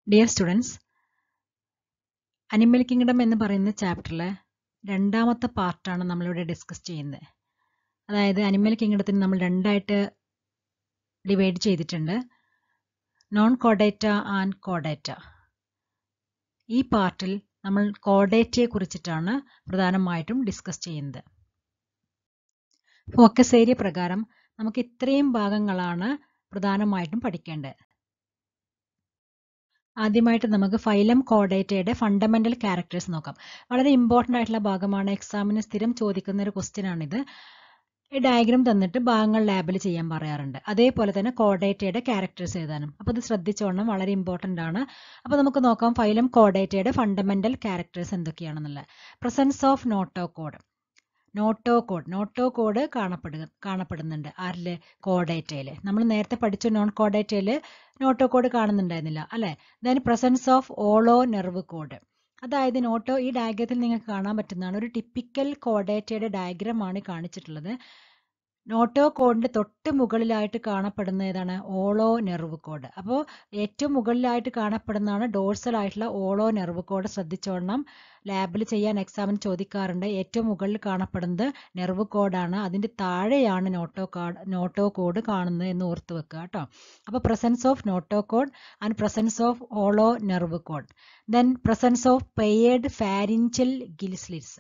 Dear students animal kingdom എന്ന് പറയുന്ന ചാപ്റ്ററിൽ രണ്ടാമത്തെ പാർട്ടാണ് നമ്മളിവിടെ ഡിസ്കസ് ചെയ്യുന്നത് അതായത് അനിമൽ കിങ്ഡത്തിന് നമ്മൾ രണ്ടായിട്ട് ഡിവൈഡ് ചെയ്തിട്ടുണ്ട് നോൺ കോഡേറ്റ ആൻഡ് കോഡേറ്റ ഈ പാർട്ടിൽ നമ്മൾ കോഡേറ്റയെ കുറിച്ചിട്ടാണ് പ്രധാനമായിട്ടും ഡിസ്കസ് ചെയ്യുന്നത് ഫോക്കസ് ഏരിയ പ്രകാരം നമുക്ക് ഇത്രയും ഭാഗങ്ങളാണ് പ്രധാനമായിട്ടും പഠിക്കേണ്ടത് ആദ്യമായിട്ട് നമുക്ക് ഫൈലം കോഡേറ്റയുടെ ഫണ്ടമെന്റൽ ക്യാരക്ടേഴ്സ് നോക്കാം വളരെ ഇമ്പോർട്ടൻ്റ് ആയിട്ടുള്ള ഭാഗമാണ് എക്സാമിന് സ്ഥിരം ചോദിക്കുന്ന ഒരു ക്വസ്റ്റ്യൻ ആണിത് ഈ ഡയഗ്രാം തന്നിട്ട് ഭാഗങ്ങൾ ലാബിൽ ചെയ്യാൻ പറയാറുണ്ട് അതേപോലെ തന്നെ കോഡേറ്റയുടെ ക്യാരക്ടേഴ്സ് എഴുതാനും അപ്പോൾ ഇത് ശ്രദ്ധിച്ചോണം വളരെ ഇമ്പോർട്ടൻ്റ് ആണ് അപ്പോൾ നമുക്ക് നോക്കാം ഫൈലം കോഡേറ്റയുടെ ഫണ്ടമെന്റൽ ക്യാരക്ടേഴ്സ് എന്തൊക്കെയാണെന്നുള്ളത് presence of notochord notochord notochord കാണപ്പെടുക കാണപ്പെടുന്നുണ്ട് ആരില് കോഡേറ്റയിൽ നമ്മൾ നേരത്തെ പഠിച്ച നോൺ കോഡേറ്റയിൽ നോട്ടോ കോഡ് കാണുന്നുണ്ടായിരുന്നില്ല അല്ലെ then presence of hollow nerve cord അതായത് നോട്ടോ ഈ ഡയഗ്രത്തിൽ നിങ്ങൾക്ക് കാണാൻ പറ്റുന്നതാണ് ഒരു ടിപ്പിക്കൽ കോഡേറ്റയുടെ ഡയഗ്രാം ആണ് കാണിച്ചിട്ടുള്ളത് നോട്ടോ കോഡിന്റെ തൊട്ട് മുകളിലായിട്ട് കാണപ്പെടുന്ന ഏതാണ് ഓളോ നെർവ് കോഡ് അപ്പോൾ ഏറ്റവും മുകളിലായിട്ട് കാണപ്പെടുന്നതാണ് ഡോഴ്സൽ ആയിട്ടുള്ള ഓളോ നെർവ് കോഡ് ശ്രദ്ധിച്ചോളണം ലാബിൽ ചെയ്യാൻ എക്സാമിന് ചോദിക്കാറുണ്ട് ഏറ്റവും മുകളിൽ കാണപ്പെടുന്നത് നെർവ് കോഡാണ് അതിന്റെ താഴെയാണ് നോട്ടോ കാർഡ് നോട്ടോ കോഡ് കാണുന്നത് എന്ന് ഓർത്ത് വെക്കുക കേട്ടോ അപ്പോൾ presence of notochord and presence of hollow nerve cord then presence of paired pharyngeal gill slits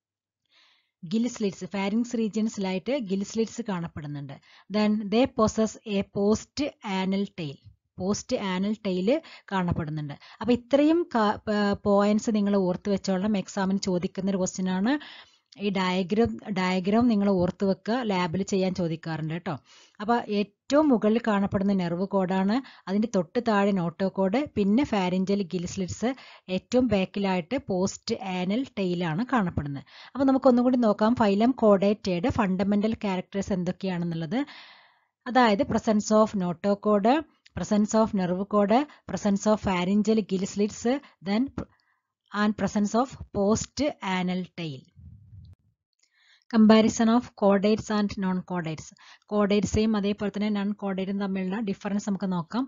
gill slits pharynx റീജിയൻസിലായിട്ട് ഗിൽ സ്ലിറ്റ്സ് കാണപ്പെടുന്നുണ്ട് then they possess a post anal tail post anal tail കാണപ്പെടുന്നുണ്ട് അപ്പോൾ ഇത്രയും points നിങ്ങൾ ഓർത്ത് വെച്ചോളണം എക്സാമിന് ചോദിക്കുന്ന ഒരു ക്വസ്റ്റ്യൻ ആണ് ഈ ഡയഗ്രാം ഡയഗ്രാം നിങ്ങൾ ഓർത്ത് വെക്കുക ലാബിൽ ചെയ്യാൻ ചോദിക്കാറുണ്ട് കേട്ടോ അപ്പോൾ ഏറ്റവും മുകളിൽ കാണപ്പെടുന്ന നെർവ് കോഡാണ് അതിൻ്റെ തൊട്ട് താഴെ നോട്ടോ കോഡ് പിന്നെ ഫാരിഞ്ചൽ ഗിൽസ്ലിറ്റ്സ് ഏറ്റവും ബാക്കിലായിട്ട് പോസ്റ്റ് ആനൽ ടെയിലാണ് കാണപ്പെടുന്നത് അപ്പോൾ നമുക്കൊന്നും കൂടി നോക്കാം ഫൈലം കോഡേറ്റയുടെ ഫണ്ടമെന്റൽ ക്യാരക്ടേഴ്സ് എന്തൊക്കെയാണെന്നുള്ളത് അതായത് presence of notochord presence of nerve cord presence of pharyngeal gill slits then and presence of post anal tail comparison of chordates and non chordates കോഡേറ്റ്സേയും അതേപോലെ തന്നെ നോൺ കോഡേറ്റും തമ്മിലുള്ള ഡിഫറൻസ് നമുക്ക് നോക്കാം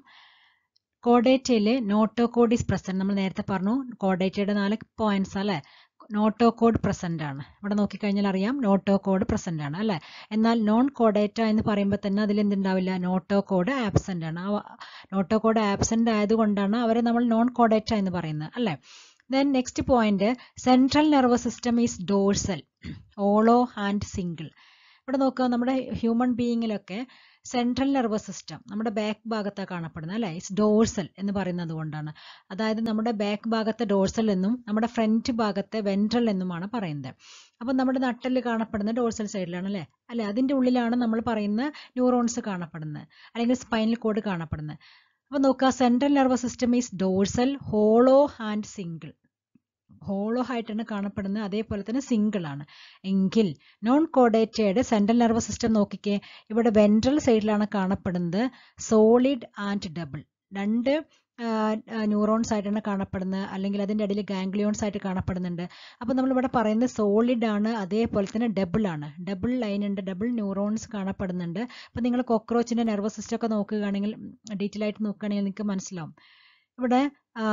കോഡേറ്റയിൽ നോട്ടോ കോഡ് ഈസ് പ്രസന്റ് നമ്മൾ നേരത്തെ പറഞ്ഞു കോഡേറ്റയുടെ നാല് പോയിന്റ്സ് അല്ലേ നോട്ടോ കോഡ് പ്രസന്റ് ആണ് ഇവിടെ നോക്കിക്കഴിഞ്ഞാൽ അറിയാം നോട്ടോ കോഡ് പ്രസന്റ് ആണ് അല്ലേ എന്നാൽ നോൺ കോഡേറ്റ എന്ന് പറയുമ്പോൾ തന്നെ അതിൽ എന്തുണ്ടാവില്ല നോട്ടോ കോഡ് ആബ്സെന്റ് ആണ് നോട്ടോ കോഡ് ആബ്സെന്റ് ആയതുകൊണ്ടാണ് അവരെ നമ്മൾ നോൺ കോഡേറ്റ എന്ന് പറയുന്നത് അല്ലേ then next point central nervous system is dorsal hollow and single ഇവിടെ നോക്കുക നമ്മുടെ ഹ്യൂമൻ ബീയിങ്ങിലൊക്കെ സെൻട്രൽ നെർവസ് സിസ്റ്റം നമ്മുടെ ബാക്ക് ഭാഗത്താണ് കാണപ്പെടുന്നത് അല്ലേ ഇസ് ഡോഴ്സൽ എന്ന് പറയുന്നത് കൊണ്ടാണ് അതായത് നമ്മുടെ ബാക്ക് ഭാഗത്തെ ഡോഴ്സൽ എന്നും നമ്മുടെ ഫ്രണ്ട് ഭാഗത്തെ വെൻട്രൽ എന്നുമാണ് പറയുന്നത് അപ്പം നമ്മുടെ നട്ടല് കാണപ്പെടുന്ന ഡോഴ്സൽ സൈഡിലാണ് അല്ലേ അല്ലെ അതിൻ്റെ ഉള്ളിലാണ് നമ്മൾ പറയുന്ന ന്യൂറോൺസ് കാണപ്പെടുന്നത് അല്ലെങ്കിൽ സ്പൈനൽ കോഡ് കാണപ്പെടുന്നത് അപ്പോൾ നോക്കുക central nervous system is dorsal hollow and single hollow ആയിട്ടാണ് കാണപ്പെടുന്നത് അതേപോലെ തന്നെ സിംഗിൾ ആണ് എങ്കിൽ നോൺ കോഡേറ്റയുടെ സെൻട്രൽ നെർവസ് സിസ്റ്റം നോക്കിക്കേ ഇവിടെ വെൻട്രൽ സൈഡിലാണ് കാണപ്പെടുന്നത് സോളിഡ് ആൻഡ് ഡബിൾ രണ്ട് ന്യൂറോൺസ് ആയിട്ടാണ് കാണപ്പെടുന്നത് അല്ലെങ്കിൽ അതിൻ്റെ ഇടയിൽ ഗാംഗ്ലിയോൺസ് ആയിട്ട് കാണപ്പെടുന്നുണ്ട് അപ്പോൾ നമ്മളിവിടെ പറയുന്നത് സോളിഡ് ആണ് അതേപോലെ തന്നെ ഡബിൾ ആണ് ഡബിൾ ലൈൻ ഉണ്ട് ഡബിൾ ന്യൂറോൺസ് കാണപ്പെടുന്നുണ്ട് അപ്പോൾ നിങ്ങൾ കോക്രോച്ചിൻ്റെ നെർവസ് സിസ്റ്റം ഒക്കെ നോക്കുകയാണെങ്കിൽ ഡീറ്റെയിൽ ആയിട്ട് നോക്കുകയാണെങ്കിൽ നിങ്ങൾക്ക് മനസ്സിലാവും ഇവിടെ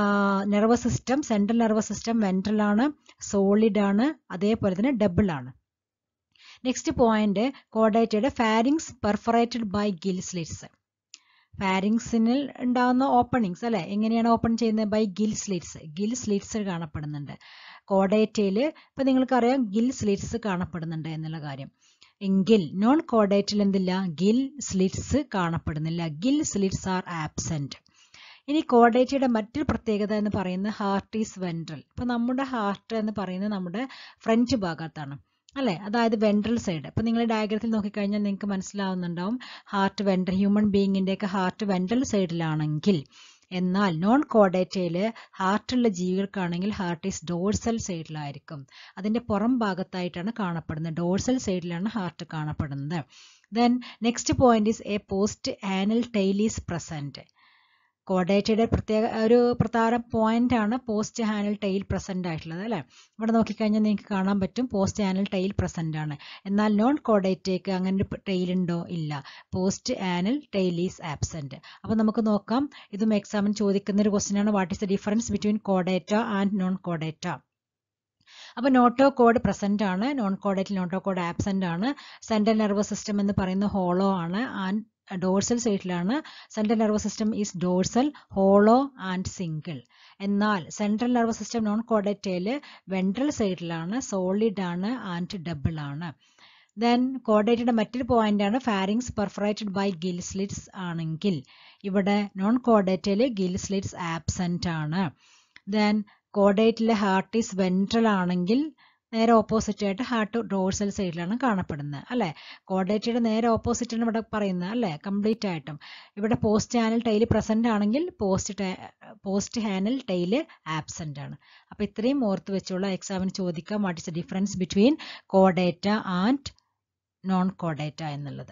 nervous system central nervous system ventral ആണ് സോളിഡ് ആണ് അതേപോലെ തന്നെ ഡബിൾ ആണ് നെക്സ്റ്റ് പോയിന്റ് കോഡേറ്റയുടെ pharynx perforated by gill slits ഫാരിങ്സിനിൽ ഉണ്ടാകുന്ന ഓപ്പണിങ്സ് അല്ലെ എങ്ങനെയാണ് ഓപ്പൺ ചെയ്യുന്നത് by gill slits gill slits കാണപ്പെടുന്നുണ്ട് കോഡേറ്റയിൽ ഇപ്പൊ നിങ്ങൾക്കറിയാം ഗിൽ സ്ലിറ്റ്സ് കാണപ്പെടുന്നുണ്ട് എന്നുള്ള കാര്യം എങ്കിൽ നോൺ കോഡേറ്റിൽ എന്തില്ല ഗിൽ സ്ലിറ്റ്സ് കാണപ്പെടുന്നില്ല ഗിൽ സ്ലിറ്റ്സ് ആർ ആബ്സെന്റ് ഇനി കോഡേറ്റയുടെ മറ്റൊരു പ്രത്യേകത എന്ന് പറയുന്നത് ഹാർട്ട് ഈസ് വെൻട്രൽ ഇപ്പൊ നമ്മുടെ ഹാർട്ട് എന്ന് പറയുന്നത് നമ്മുടെ ഫ്രഞ്ച് ഭാഗത്താണ് അല്ലെ അതായത് വെൻട്രൽ സൈഡ് ഇപ്പൊ നിങ്ങൾ ഡയഗ്രത്തിൽ നോക്കിക്കഴിഞ്ഞാൽ നിങ്ങൾക്ക് മനസ്സിലാവുന്നുണ്ടാവും ഹാർട്ട് വെൻട്രൽ ഹ്യൂമൻ ബീയിങ്ങിന്റെ ഒക്കെ ഹാർട്ട് വെൻട്രൽ സൈഡിലാണെങ്കിൽ എന്നാൽ നോൺ കോഡേറ്റയില് ഹാർട്ടുള്ള ജീവികൾക്കാണെങ്കിൽ ഹാർട്ട് ഈസ് ഡോഴ്സൽ സൈഡിലായിരിക്കും അതിന്റെ പുറം ഭാഗത്തായിട്ടാണ് കാണപ്പെടുന്നത് ഡോഴ്സൽ സൈഡിലാണ് ഹാർട്ട് കാണപ്പെടുന്നത് then next point is a post anal tail is present കോഡേറ്റയുടെ പ്രത്യേക ഒരു പ്രധാന പോയിന്റ് ആണ് പോസ്റ്റ് ഹാനൽ ടെയിൽ പ്രസന്റ് ആയിട്ടുള്ളത് അല്ലേ ഇവിടെ നോക്കിക്കഴിഞ്ഞാൽ നിങ്ങൾക്ക് കാണാൻ പറ്റും പോസ്റ്റ് ഹാനൽ ടെയിൽ പ്രസന്റ് ആണ് എന്നാൽ നോൺ കോഡേറ്റയ്ക്ക് അങ്ങനെ ഒരു ടെയിൽ ഉണ്ടോ ഇല്ല post anal tail is absent അപ്പോൾ നമുക്ക് നോക്കാം ഇതും എക്സാമിന് ചോദിക്കുന്ന ഒരു ക്വസ്റ്റ്യൻ ആണ് what is the difference between കോഡേറ്റ and non കോഡേറ്റ അപ്പോൾ നോട്ടോ കോഡ് പ്രസന്റ് ആണ് നോൺ കോഡേറ്റിൽ നോട്ടോ കോഡ് ആബ്സെന്റ് ആണ് സെൻട്രൽ നെർവസ് സിസ്റ്റം എന്ന് പറയുന്ന ഹോളോ ആണ് ആൻഡ് ഡോർസൽ സൈഡിലാണ് central nervous system is dorsal hollow and single എന്നാൽ central nervous system non കോഡേറ്റയിൽ ventral സൈഡിലാണ് solid ആണ് ആൻഡ് ഡബിൾ ആണ് ദെൻ കോഡേറ്റയുടെ മറ്റൊരു പോയിന്റ് ആണ് pharynx perforated by gill slits ആണെങ്കിൽ ഇവിടെ നോൺ കോഡേറ്റയിൽ ഗിൽ സ്ലിറ്റ്സ് ആബ്സെന്റ് ആണ് ദെൻ കോഡേറ്റിലെ ഹാർട്ട് ഈസ് വെൻട്രൽ ആണെങ്കിൽ നേരെ ഓപ്പോസിറ്റ് ആയിട്ട് ഹാർട്ട് ഡോർസൽ സൈഡിലാണ് കാണപ്പെടുന്നത് അല്ലേ കോഡേറ്റയുടെ നേരെ ഓപ്പോസിറ്റ് ആണ് ഇവിടെ പറയുന്നത് അല്ലേ കംപ്ലീറ്റ് ആയിട്ടും ഇവിടെ പോസ്റ്റ് ഹാനൽ ടൈല് പ്രസന്റ് ആണെങ്കിൽ പോസ്റ്റ് പോസ്റ്റ് ഹാനൽ ടൈല് ആബ്സെന്റ് ആണ് അപ്പോൾ ഇത്രയും ഓർത്ത് വെച്ചുള്ള എക്സാമിന് ചോദിക്കാം what is the difference between കോഡേറ്റ and non കോഡേറ്റ എന്നുള്ളത്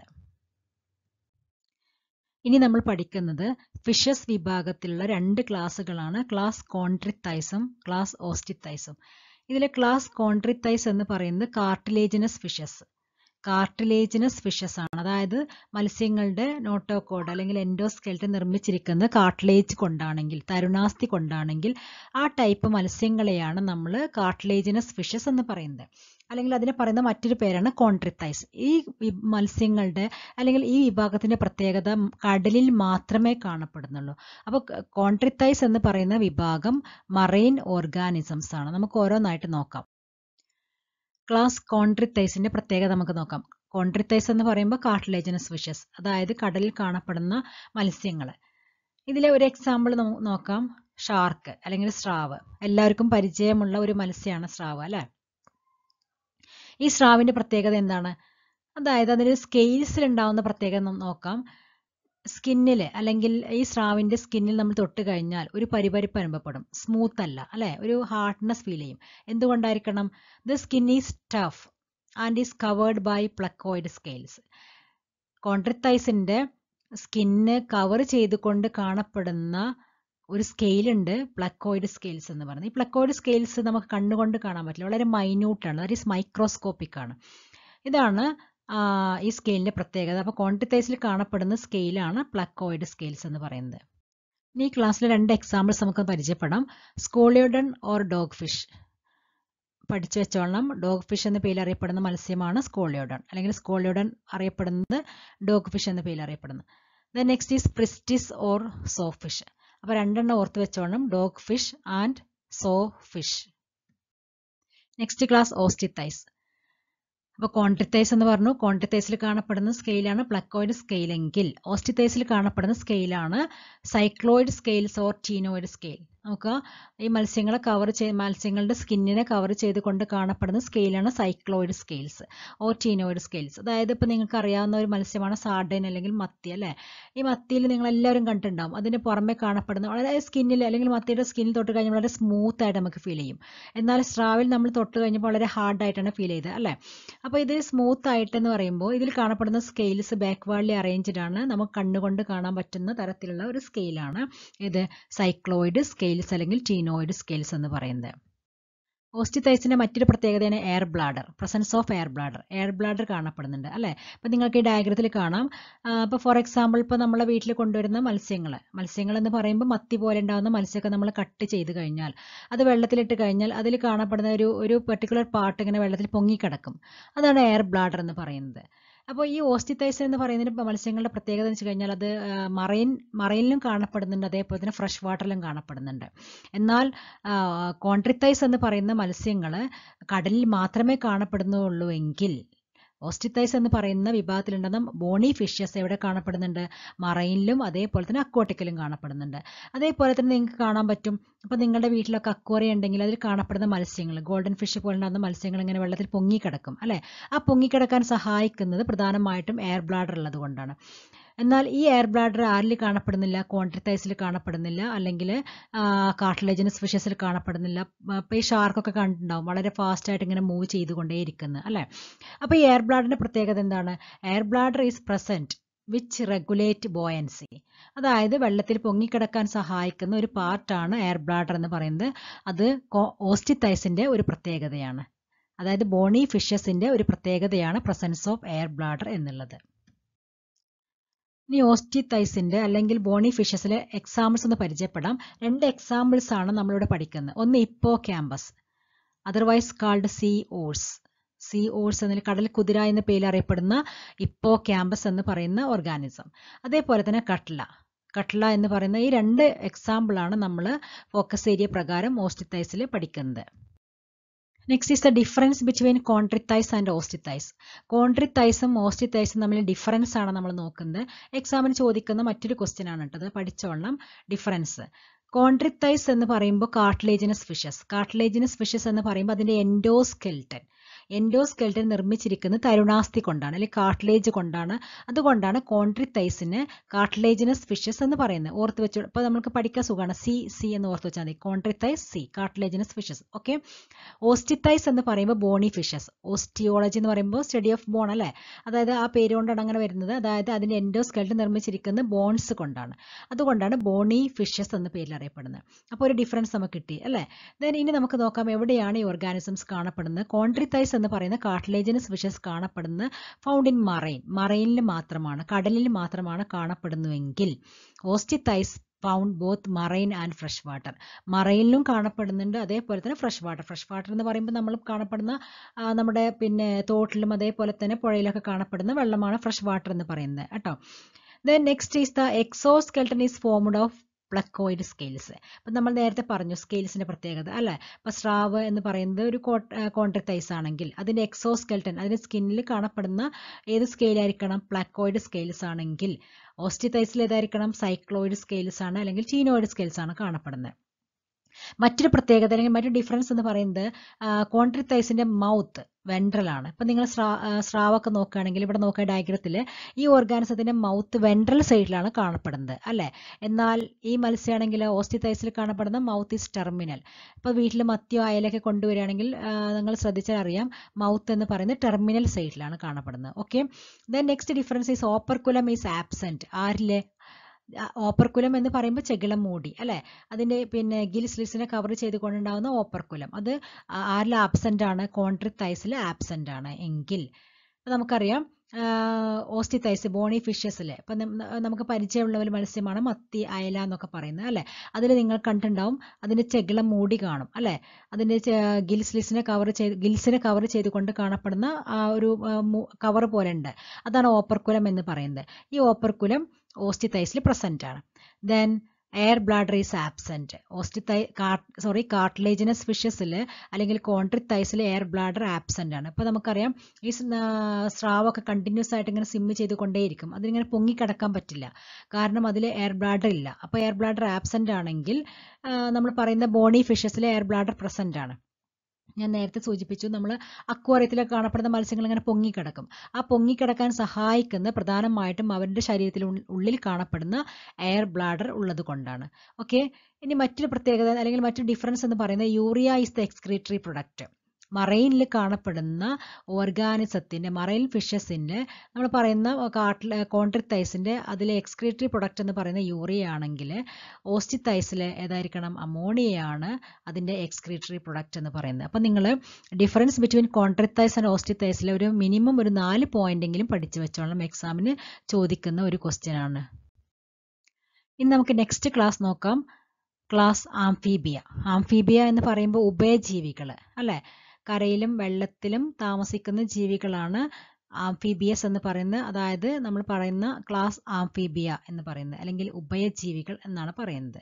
ഇനി നമ്മൾ പഠിക്കുന്നത് ഫിഷസ് വിഭാഗത്തിലുള്ള രണ്ട് ക്ലാസ്സുകളാണ് ക്ലാസ് കോൺട്രിത്തൈസും ക്ലാസ് ഓസ്റ്റിത്തൈസും ഇതിലെ ക്ലാസ് കോൺട്രിത്തൈസ് എന്ന് പറയുന്നത് കാർട്ടിലേജിനസ് ഫിഷസ് കാർട്ടിലേജിനസ് ഫിഷസ് ആണ് അതായത് മത്സ്യങ്ങളുടെ നോട്ടോകോഡ് അല്ലെങ്കിൽ എൻഡോസ്കെൽറ്റ് നിർമ്മിച്ചിരിക്കുന്നത് കാർട്ടിലേജ് കൊണ്ടാണെങ്കിൽ തരുണാസ്തി കൊണ്ടാണെങ്കിൽ ആ ടൈപ്പ് മത്സ്യങ്ങളെയാണ് നമ്മൾ കാർട്ടിലേജിനസ് ഫിഷസ് എന്ന് പറയുന്നത് അല്ലെങ്കിൽ അതിനെ പറയുന്ന മറ്റൊരു പേരാണ് കോൺട്രിത്തൈസ് ഈ മത്സ്യങ്ങളുടെ അല്ലെങ്കിൽ ഈ വിഭാഗത്തിന്റെ പ്രത്യേകത കടലിൽ മാത്രമേ കാണപ്പെടുന്നുള്ളൂ അപ്പോൾ കോൺട്രിത്തൈസ് എന്ന് പറയുന്ന വിഭാഗം മറൈൻ ഓർഗാനിസംസ് ആണ് നമുക്ക് ഓരോന്നായിട്ട് നോക്കാം ക്ലാസ് കോൺട്രിത്തൈസിന്റെ പ്രത്യേകത നമുക്ക് നോക്കാം കോൺട്രിത്തൈസ് എന്ന് പറയുമ്പോൾ കാർട്ടിലേജനസ് ഫിഷസ് അതായത് കടലിൽ കാണപ്പെടുന്ന മത്സ്യങ്ങൾ ഇതിലെ ഒരു എക്സാമ്പിൾ നമുക്ക് നോക്കാം ഷാർക്ക് അല്ലെങ്കിൽ സ്രാവ് എല്ലാവർക്കും പരിചയമുള്ള ഒരു മത്സ്യമാണ് സ്രാവ് അല്ലേ ഈ സ്രാവിന്റെ പ്രത്യേകത എന്താണ് അതായത് അതിന് സ്കെയിൽസിൽ ഉണ്ടാവുന്ന പ്രത്യേകത നോക്കാം സ്കിന്നിൽ അല്ലെങ്കിൽ ഈ സ്രാവിന്റെ സ്കിന്നിൽ നമ്മൾ തൊട്ട് കഴിഞ്ഞാൽ ഒരു പരിപരിപ്പ് അനുഭവപ്പെടും സ്മൂത്ത് അല്ല അല്ലെ ഒരു ഹാർഡ്നെസ് ഫീൽ ചെയ്യും എന്തുകൊണ്ടായിരിക്കണം the skin is tough and is covered by placoid scales കോൺട്രിത്തൈസിന്റെ സ്കിന്ന് കവർ ചെയ്തുകൊണ്ട് കാണപ്പെടുന്ന ഒരു സ്കെയിൽ ഉണ്ട് പ്ലക്കോയിഡ് സ്കെയിൽസ് എന്ന് പറയുന്നത് ഈ പ്ലക്കോയിഡ് സ്കെയിൽസ് നമുക്ക് കണ്ണുകൊണ്ട് കാണാൻ പറ്റില്ല വളരെ മൈന്യൂട്ടാണ് ദാറ്റ് ഈസ് മൈക്രോസ്കോപ്പിക് ആണ് ഇതാണ് ഈ സ്കെയിലിന്റെ പ്രത്യേകത അപ്പോൾ ക്വാണ്ടിറ്റൈസിൽ കാണപ്പെടുന്ന സ്കെയിലാണ് പ്ലക്കോയിഡ് സ്കെയിൽസ് എന്ന് പറയുന്നത് ഈ ക്ലാസ്സിൽ രണ്ട് എക്സാമ്പിൾസ് നമുക്ക് പരിചയപ്പെടാം സ്കോളിയോഡൺ ഓർ ഡോഗ് ഫിഷ് പഠിച്ചു വെച്ചോളണം ഡോഗ് ഫിഷ് എന്ന പേരിൽ അറിയപ്പെടുന്ന മത്സ്യമാണ് സ്കോളിയോഡൺ അല്ലെങ്കിൽ സ്കോളിയോഡൺ അറിയപ്പെടുന്നത് ഡോഗ് ഫിഷ് എന്ന പേരിൽ അറിയപ്പെടുന്നത് the next is pristis or saw fish അപ്പോൾ രണ്ടെണ്ണം ഓർത്ത് വെച്ചോണം dog fish and saw fish next class osteichthyes അപ്പോൾ കോൺട്രിത്തൈസ് എന്ന് പറഞ്ഞു കോൺട്രിത്തൈസിൽ കാണപ്പെടുന്ന സ്കെയിലാണ് പ്ലക്കോയിഡ് സ്കെയിൽ എങ്കിൽ ഓസ്റ്റിത്തൈസിൽ കാണപ്പെടുന്ന സ്കെയിലാണ് cycloid scales or ctenoid scale നമുക്ക് ഈ മത്സ്യങ്ങളെ കവർ ചെയ്ത് മത്സ്യങ്ങളുടെ സ്കിന്നിനെ കവർ ചെയ്തുകൊണ്ട് കാണപ്പെടുന്ന സ്കെയിലാണ് cycloid scales or ctenoid scales അതായത് ഇപ്പോൾ നിങ്ങൾക്ക് അറിയാവുന്ന ഒരു മത്സ്യമാണ് സാർഡൻ അല്ലെങ്കിൽ മത്തി അല്ലേ ഈ മത്തിയിൽ നിങ്ങൾ എല്ലാവരും കണ്ടിട്ടുണ്ടാവും അതിന് പുറമെ കാണപ്പെടുന്ന വളരെ സ്കിന്നിൽ അല്ലെങ്കിൽ മത്തിയുടെ സ്കിന്നിൽ തൊട്ട് കഴിഞ്ഞാൽ വളരെ സ്മൂത്ത് ആയിട്ട് നമുക്ക് ഫീൽ ചെയ്യും എന്നാൽ സ്ട്രാവിൽ നമ്മൾ തൊട്ട് കഴിഞ്ഞപ്പോൾ വളരെ ഹാർഡ് ആയിട്ടാണ് ഫീൽ ചെയ്തത് അല്ലേ അപ്പോൾ ഇത് സ്മൂത്ത് ആയിട്ടെന്ന് പറയുമ്പോൾ ഇതിൽ കാണപ്പെടുന്ന സ്കെയിൽസ് ബാക്ക്വേർഡ്ലി അറേഞ്ച്ഡ് ആണ് നമുക്ക് കണ്ണുകൊണ്ട് കാണാൻ പറ്റുന്ന തരത്തിലുള്ള ഒരു സ്കെയിലാണ് ഇത് സൈക്ലോയിഡ് സ്കെയിൽസ് അല്ലെങ്കിൽ ടീനോയിഡ് സ്കെയിൽസ് എന്ന് പറയുന്നത് ഓസ്റ്റിത്തൈസിന്റെ മറ്റൊരു പ്രത്യേകതയാണ് air bladder presence of air bladder air bladder കാണപ്പെടുന്നുണ്ട് അല്ലേ ഇപ്പം നിങ്ങൾക്ക് ഈ ഡയഗ്രത്തിൽ കാണാം ഇപ്പോൾ ഫോർ എക്സാമ്പിൾ ഇപ്പോൾ നമ്മളെ വീട്ടിൽ കൊണ്ടുവരുന്ന മത്സ്യങ്ങൾ മത്സ്യങ്ങൾ എന്ന് പറയുമ്പോൾ മത്തി പോലെ ഉണ്ടാകുന്ന മത്സ്യമൊക്കെ നമ്മൾ കട്ട് ചെയ്ത് കഴിഞ്ഞാൽ അത് വെള്ളത്തിലിട്ട് കഴിഞ്ഞാൽ അതിൽ കാണപ്പെടുന്ന ഒരു ഒരു പെർട്ടിക്കുലർ പാർട്ട് ഇങ്ങനെ വെള്ളത്തിൽ പൊങ്ങിക്കിടക്കും അതാണ് എയർ ബ്ലാഡർ എന്ന് പറയുന്നത് അപ്പോൾ ഈ ഓസ്റ്റിത്തൈസ് എന്ന് പറയുന്നതിന് മത്സ്യങ്ങളുടെ പ്രത്യേകത എന്ന് വെച്ച് കഴിഞ്ഞാൽ അത് മറൈൻ മറൈനിലും കാണപ്പെടുന്നുണ്ട് അതേപോലെ തന്നെ ഫ്രഷ് വാട്ടറിലും കാണപ്പെടുന്നുണ്ട് എന്നാൽ കോൺട്രിത്തൈസ് എന്ന് പറയുന്ന മത്സ്യങ്ങൾ കടലിൽ മാത്രമേ കാണപ്പെടുന്നുള്ളൂ എങ്കിൽ ഓസ്റ്റിത്തൈസ് എന്ന് പറയുന്ന വിഭാഗത്തിലുണ്ടെന്ന ബോണി ഫിഷസ് എവിടെ കാണപ്പെടുന്നുണ്ട് മറൈനിലും അതേപോലെ തന്നെ അക്വാട്ടിക്കലും കാണപ്പെടുന്നുണ്ട് അതേപോലെ തന്നെ നിങ്ങൾക്ക് കാണാൻ പറ്റും അപ്പോൾ നിങ്ങളുടെ വീട്ടിലൊക്കെ അക്വറി ഉണ്ടെങ്കിൽ അതിൽ കാണപ്പെടുന്ന മത്സ്യങ്ങൾ ഗോൾഡൻ ഫിഷ് പോലെ ഉണ്ടാകുന്ന മത്സ്യങ്ങൾ ഇങ്ങനെ വെള്ളത്തിൽ പൊങ്ങിക്കിടക്കും അല്ലേ ആ പൊങ്ങിക്കിടക്കാൻ സഹായിക്കുന്നത് പ്രധാനമായിട്ടും എയർ ബ്ലാഡർ ഉള്ളത് കൊണ്ടാണ് എന്നാൽ ഈ എയർ ബ്ലാഡർ ആരിൽ കാണപ്പെടുന്നില്ല ക്വാണ്ടിത്തൈസിൽ കാണപ്പെടുന്നില്ല അല്ലെങ്കിൽ കാർട്ടിലേജനസ് ഫിഷസിൽ കാണപ്പെടുന്നില്ല ഇപ്പോൾ ഈ ഷാർക്കൊക്കെ കണ്ടിട്ടുണ്ടാവും വളരെ ഫാസ്റ്റായിട്ട് ഇങ്ങനെ മൂവ് ചെയ്തുകൊണ്ടേയിരിക്കുന്നത് അല്ലേ അപ്പോൾ ഈ എയർ ബ്ലാഡറിൻ്റെ പ്രത്യേകത എന്താണ് air bladder is present which regulate buoyancy അതായത് വെള്ളത്തിൽ പൊങ്ങിക്കിടക്കാൻ സഹായിക്കുന്ന ഒരു പാർട്ടാണ് എയർ ബ്ലാഡർ എന്ന് പറയുന്നത് അത് ഓസ്റ്റിത്തൈസിന്റെ ഒരു പ്രത്യേകതയാണ് അതായത് ബോണി ഫിഷസിന്റെ ഒരു പ്രത്യേകതയാണ് പ്രസൻസ് ഓഫ് എയർ ബ്ലാഡർ എന്നുള്ളത് ഇനി ഓസ്റ്റിത്തൈസിന്റെ അല്ലെങ്കിൽ ബോണി ഫിഷസിലെ എക്സാമ്പിൾസ് ഒന്ന് പരിചയപ്പെടാം രണ്ട് എക്സാമ്പിൾസ് ആണ് നമ്മളിവിടെ പഠിക്കുന്നത് ഒന്ന് Hippocampus otherwise called sea horse sea horse എന്നതിൽ കടൽ കുതിര എന്ന പേരിൽ അറിയപ്പെടുന്ന ഇപ്പോ ക്യാമ്പസ് എന്ന് പറയുന്ന ഓർഗാനിസം അതേപോലെ തന്നെ കട്ട്ല കട്ട്ല എന്ന് പറയുന്ന ഈ രണ്ട് എക്സാമ്പിൾ ആണ് നമ്മൾ ഫോക്കസ് ഏരിയ പ്രകാരം ഓസ്റ്റിത്തൈസിൽ പഠിക്കുന്നത് next is the difference between Chondrichthyes and Osteichthyes കോൺട്രിത്തൈസും ഓസ്റ്റിത്തൈസും തമ്മിൽ ഡിഫറൻസ് ആണ് നമ്മൾ നോക്കുന്നത് എക്സാമിന് ചോദിക്കുന്ന മറ്റൊരു ക്വസ്റ്റ്യൻ ആണ് കേട്ടത് പഠിച്ചോളണം ഡിഫറൻസ് കോൺട്രിത്തൈസ് എന്ന് പറയുമ്പോൾ കാർട്ടിലേജിനസ് ഫിഷസ് കാർട്ടിലേജിനസ് ഫിഷസ് എന്ന് പറയുമ്പോൾ അതിന്റെ എൻഡോസ്കെൽട്ടൻ എൻഡോസ്കെൽട്ടൻ നിർമ്മിച്ചിരിക്കുന്നത് തരുണാസ്ഥി കൊണ്ടാണ് അല്ലെങ്കിൽ കാർട്ടിലേജ് കൊണ്ടാണ് അതുകൊണ്ടാണ് കോൺട്രിത്തൈസിന് കാർട്ടിലേജിനസ് ഫിഷസ് എന്ന് പറയുന്നത് ഓർത്ത് വെച്ചു അപ്പോൾ നമുക്ക് പഠിക്കാൻ സുഖമാണ് സി സി എന്ന് ഓർത്ത് വെച്ചാൽ മതി കോൺട്രിത്തൈസ് സി കാർട്ടിലേജിനസ് ഫിഷസ് ഓക്കെ ഓസ്റ്റിത്തൈസ് എന്ന് പറയുമ്പോൾ ബോണി ഫിഷസ് ഓസ്റ്റിയോളജി എന്ന് പറയുമ്പോൾ സ്റ്റഡി ഓഫ് ബോൺ അല്ലേ അതായത് ആ പേര് കൊണ്ടാണ് അങ്ങനെ വരുന്നത് അതായത് അതിന്റെ എൻഡോസ്കെൽട്ടൻ നിർമ്മിച്ചിരിക്കുന്നത് ബോൺസ് കൊണ്ടാണ് അതുകൊണ്ടാണ് ബോണി ഫിഷസ് എന്ന പേരിൽ അറിയപ്പെടുന്നത് അപ്പോൾ ഒരു ഡിഫറൻസ് നമുക്ക് കിട്ടി അല്ലേ ദെൻ ഇനി നമുക്ക് നോക്കാം എവിടെയാണ് ഈ ഓർഗാനിസംസ് കാണപ്പെടുന്നത് കോൺട്രിത്തൈസ് എന്ന് പറയുന്ന കാർട്ടിലേജിനസ് ഫിഷസ് കാണപ്പെടുന്നത് ഫൗണ്ട് ഇൻ മറൈൻ മറൈനിൽ മാത്രമാണ് കടലിൽ മാത്രമാണ് കാണപ്പെടുന്നുവെങ്കിൽ Osteichthyes found both marine and fresh water മറൈനിലും കാണപ്പെടുന്നുണ്ട് അതേപോലെ തന്നെ ഫ്രഷ് വാട്ടർ ഫ്രഷ് വാട്ടർ എന്ന് പറയുമ്പോൾ നമ്മൾ കാണപ്പെടുന്ന നമ്മുടെ പിന്നെ തോട്ടിലും അതേപോലെ തന്നെ പുഴയിലൊക്കെ കാണപ്പെടുന്ന വെള്ളമാണ് ഫ്രഷ് വാട്ടർ എന്ന് പറയുന്നത് കേട്ടോ then next is the exoskeleton is formed of placoid scales അപ്പം നമ്മൾ നേരത്തെ പറഞ്ഞു സ്കെയിൽസിന്റെ പ്രത്യേകത അല്ലേ അപ്പം സ്രാവ് എന്ന് പറയുന്നത് ഒരു കോൺട്രത്തൈസ് ആണെങ്കിൽ അതിന്റെ എക്സോസ്കെൽട്ടൻ അതിന്റെ സ്കിന്നിൽ കാണപ്പെടുന്ന ഏത് സ്കെയിൽ ആയിരിക്കണം പ്ലക്കോയിഡ് സ്കെയിൽസ് ആണെങ്കിൽ ഓസ്റ്റിത്തൈസിൽ ഏതായിരിക്കണം സൈക്ലോയിഡ് സ്കെയിൽസ് ആണ് അല്ലെങ്കിൽ ചീനോയിഡ് സ്കെയിൽസ് ആണ് കാണപ്പെടുന്നത് മറ്റൊരു പ്രത്യേകത അല്ലെങ്കിൽ മറ്റൊരു ഡിഫറൻസ് എന്ന് പറയുന്നത് കോൺട്രിത്തൈസിന്റെ മൗത്ത് വെൻട്രൽ ആണ് ഇപ്പം നിങ്ങൾ സ്രാ സ്രാവൊക്കെ നോക്കുകയാണെങ്കിൽ ഇവിടെ നോക്കുക ഡയഗ്രത്തിൽ ഈ ഓർഗാനിസത്തിന്റെ മൗത്ത് വെൻട്രൽ സൈഡിലാണ് കാണപ്പെടുന്നത് അല്ലേ എന്നാൽ ഈ മത്സ്യമാണെങ്കിൽ ഓസ്റ്റിത്തൈസിൽ കാണപ്പെടുന്ന മൗത്ത് ഈസ് ടെർമിനൽ ഇപ്പോൾ വീട്ടിൽ മത്തിയോ അയലൊക്കെ കൊണ്ടുവരികയാണെങ്കിൽ നിങ്ങൾ ശ്രദ്ധിച്ചാൽ അറിയാം മൗത്ത് എന്ന് പറയുന്നത് ടെർമിനൽ സൈഡിലാണ് കാണപ്പെടുന്നത് okay then next difference is operculum is absent ആരിലെ ഓപ്പർക്കുലം എന്ന് പറയുമ്പോൾ ചെകിളം മൂടി അല്ലെ അതിന്റെ പിന്നെ ഗിൽസ്ലിസിനെ കവർ ചെയ്തുകൊണ്ടുണ്ടാവുന്ന ഓപ്പർക്കുലം അത് ആരിൽ ആബ്സെന്റ് ആണ് കോൺട്രിത്തൈസിൽ ആബ്സെന്റ് ആണ് എങ്കിൽ നമുക്കറിയാം ഓസ്റ്റിത്തൈസ് ബോണി ഫിഷസിൽ ഇപ്പം നമുക്ക് പരിചയമുള്ള ഒരു മത്സ്യമാണ് മത്തി അയല എന്നൊക്കെ പറയുന്നത് അല്ലേ അതിൽ നിങ്ങൾ കണ്ടിട്ടുണ്ടാവും അതിന്റെ ചെകിളം മൂടി കാണും അല്ലേ അതിന്റെ ഗിൽസ്ലിസിനെ കവർ ചെയ്ത് ഗിൽസിനെ കവർ ചെയ്തുകൊണ്ട് കാണപ്പെടുന്ന ആ ഒരു കവർ പോലെ ഉണ്ട് അതാണ് ഓപ്പർക്കുലം എന്ന് പറയുന്നത് ഈ ഓപ്പർക്കുലം ഓസ്റ്റിത്തൈസിൽ പ്രസന്റ് ആണ് then air bladder is absent ഓസ്റ്റിത്തൈ സോറി കാർട്ടിലേജിനസ് ഫിഷസിൽ അല്ലെങ്കിൽ കോൺട്രിത്തൈസിൽ എയർ ബ്ലാഡർ ആബ്സെന്റ് ആണ് ഇപ്പോൾ നമുക്കറിയാം ഈ സ്രാവൊക്കെ കണ്ടിന്യൂസ് ആയിട്ട് ഇങ്ങനെ സിമ്മ് ചെയ്തുകൊണ്ടേയിരിക്കും അതിനിങ്ങനെ പൊങ്ങിക്കിടക്കാൻ പറ്റില്ല കാരണം അതിൽ എയർ ബ്ലാഡർ ഇല്ല അപ്പോൾ എയർ ബ്ലാഡർ ആബ്സെന്റ് ആണെങ്കിൽ നമ്മൾ പറയുന്ന ബോണി ഫിഷസിൽ എയർ ബ്ലാഡർ പ്രസന്റ് ആണ് ഞാൻ നേരത്തെ സൂചിപ്പിച്ചു നമ്മൾ അക്വാറിയത്തിലൊക്കെ കാണപ്പെടുന്ന മത്സ്യങ്ങൾ ഇങ്ങനെ പൊങ്ങിക്കിടക്കും ആ പൊങ്ങിക്കിടക്കാൻ സഹായിക്കുന്ന പ്രധാനമായിട്ടും അവരുടെ ശരീരത്തിൽ ഉള്ളിൽ കാണപ്പെടുന്ന എയർ ബ്ലാഡർ ഉള്ളത് കൊണ്ടാണ് ഓക്കെ ഇനി മറ്റൊരു പ്രത്യേകത അല്ലെങ്കിൽ മറ്റൊരു ഡിഫറൻസ് എന്ന് പറയുന്നത് urea is the excretory product മറൈനിൽ കാണപ്പെടുന്ന ഓർഗാനിസത്തിന്റെ മറൈൻ ഫിഷസിന്റെ നമ്മൾ പറയുന്ന കാട്ടിൽ കോൺട്രിത്തൈസിന്റെ അതിലെ എക്സ്ക്രീറ്ററി പ്രൊഡക്റ്റ് എന്ന് പറയുന്ന യൂറിയ ആണെങ്കിൽ ഓസ്റ്റിത്തൈസിൽ ഏതായിരിക്കണം അമോണിയയാണ് അതിന്റെ എക്സ്ക്രീറ്ററി പ്രൊഡക്റ്റ് എന്ന് പറയുന്നത് അപ്പം നിങ്ങൾ ഡിഫറൻസ് ബിറ്റ്വീൻ കോൺട്രിത്തൈസ് ആൻഡ് ഓസ്റ്റിത്തൈസിലെ ഒരു മിനിമം ഒരു നാല് പോയിന്റെങ്കിലും പഠിച്ചു വെച്ചോളാം എക്സാമിന് ചോദിക്കുന്ന ഒരു ക്വസ്റ്റ്യൻ ആണ് ഇനി നമുക്ക് നെക്സ്റ്റ് ക്ലാസ് നോക്കാം ക്ലാസ് ആംഫീബിയ ആംഫീബിയ എന്ന് പറയുമ്പോൾ ഉഭയജീവികൾ അല്ലേ കരയിലും വെള്ളത്തിലും താമസിക്കുന്ന ജീവികളാണ് ആംഫീബിയസ് എന്ന് പറയുന്നത് അതായത് നമ്മൾ പറയുന്ന ക്ലാസ് ആംഫീബിയ എന്ന് പറയുന്നത് അല്ലെങ്കിൽ ഉഭയജീവികൾ എന്നാണ് പറയുന്നത്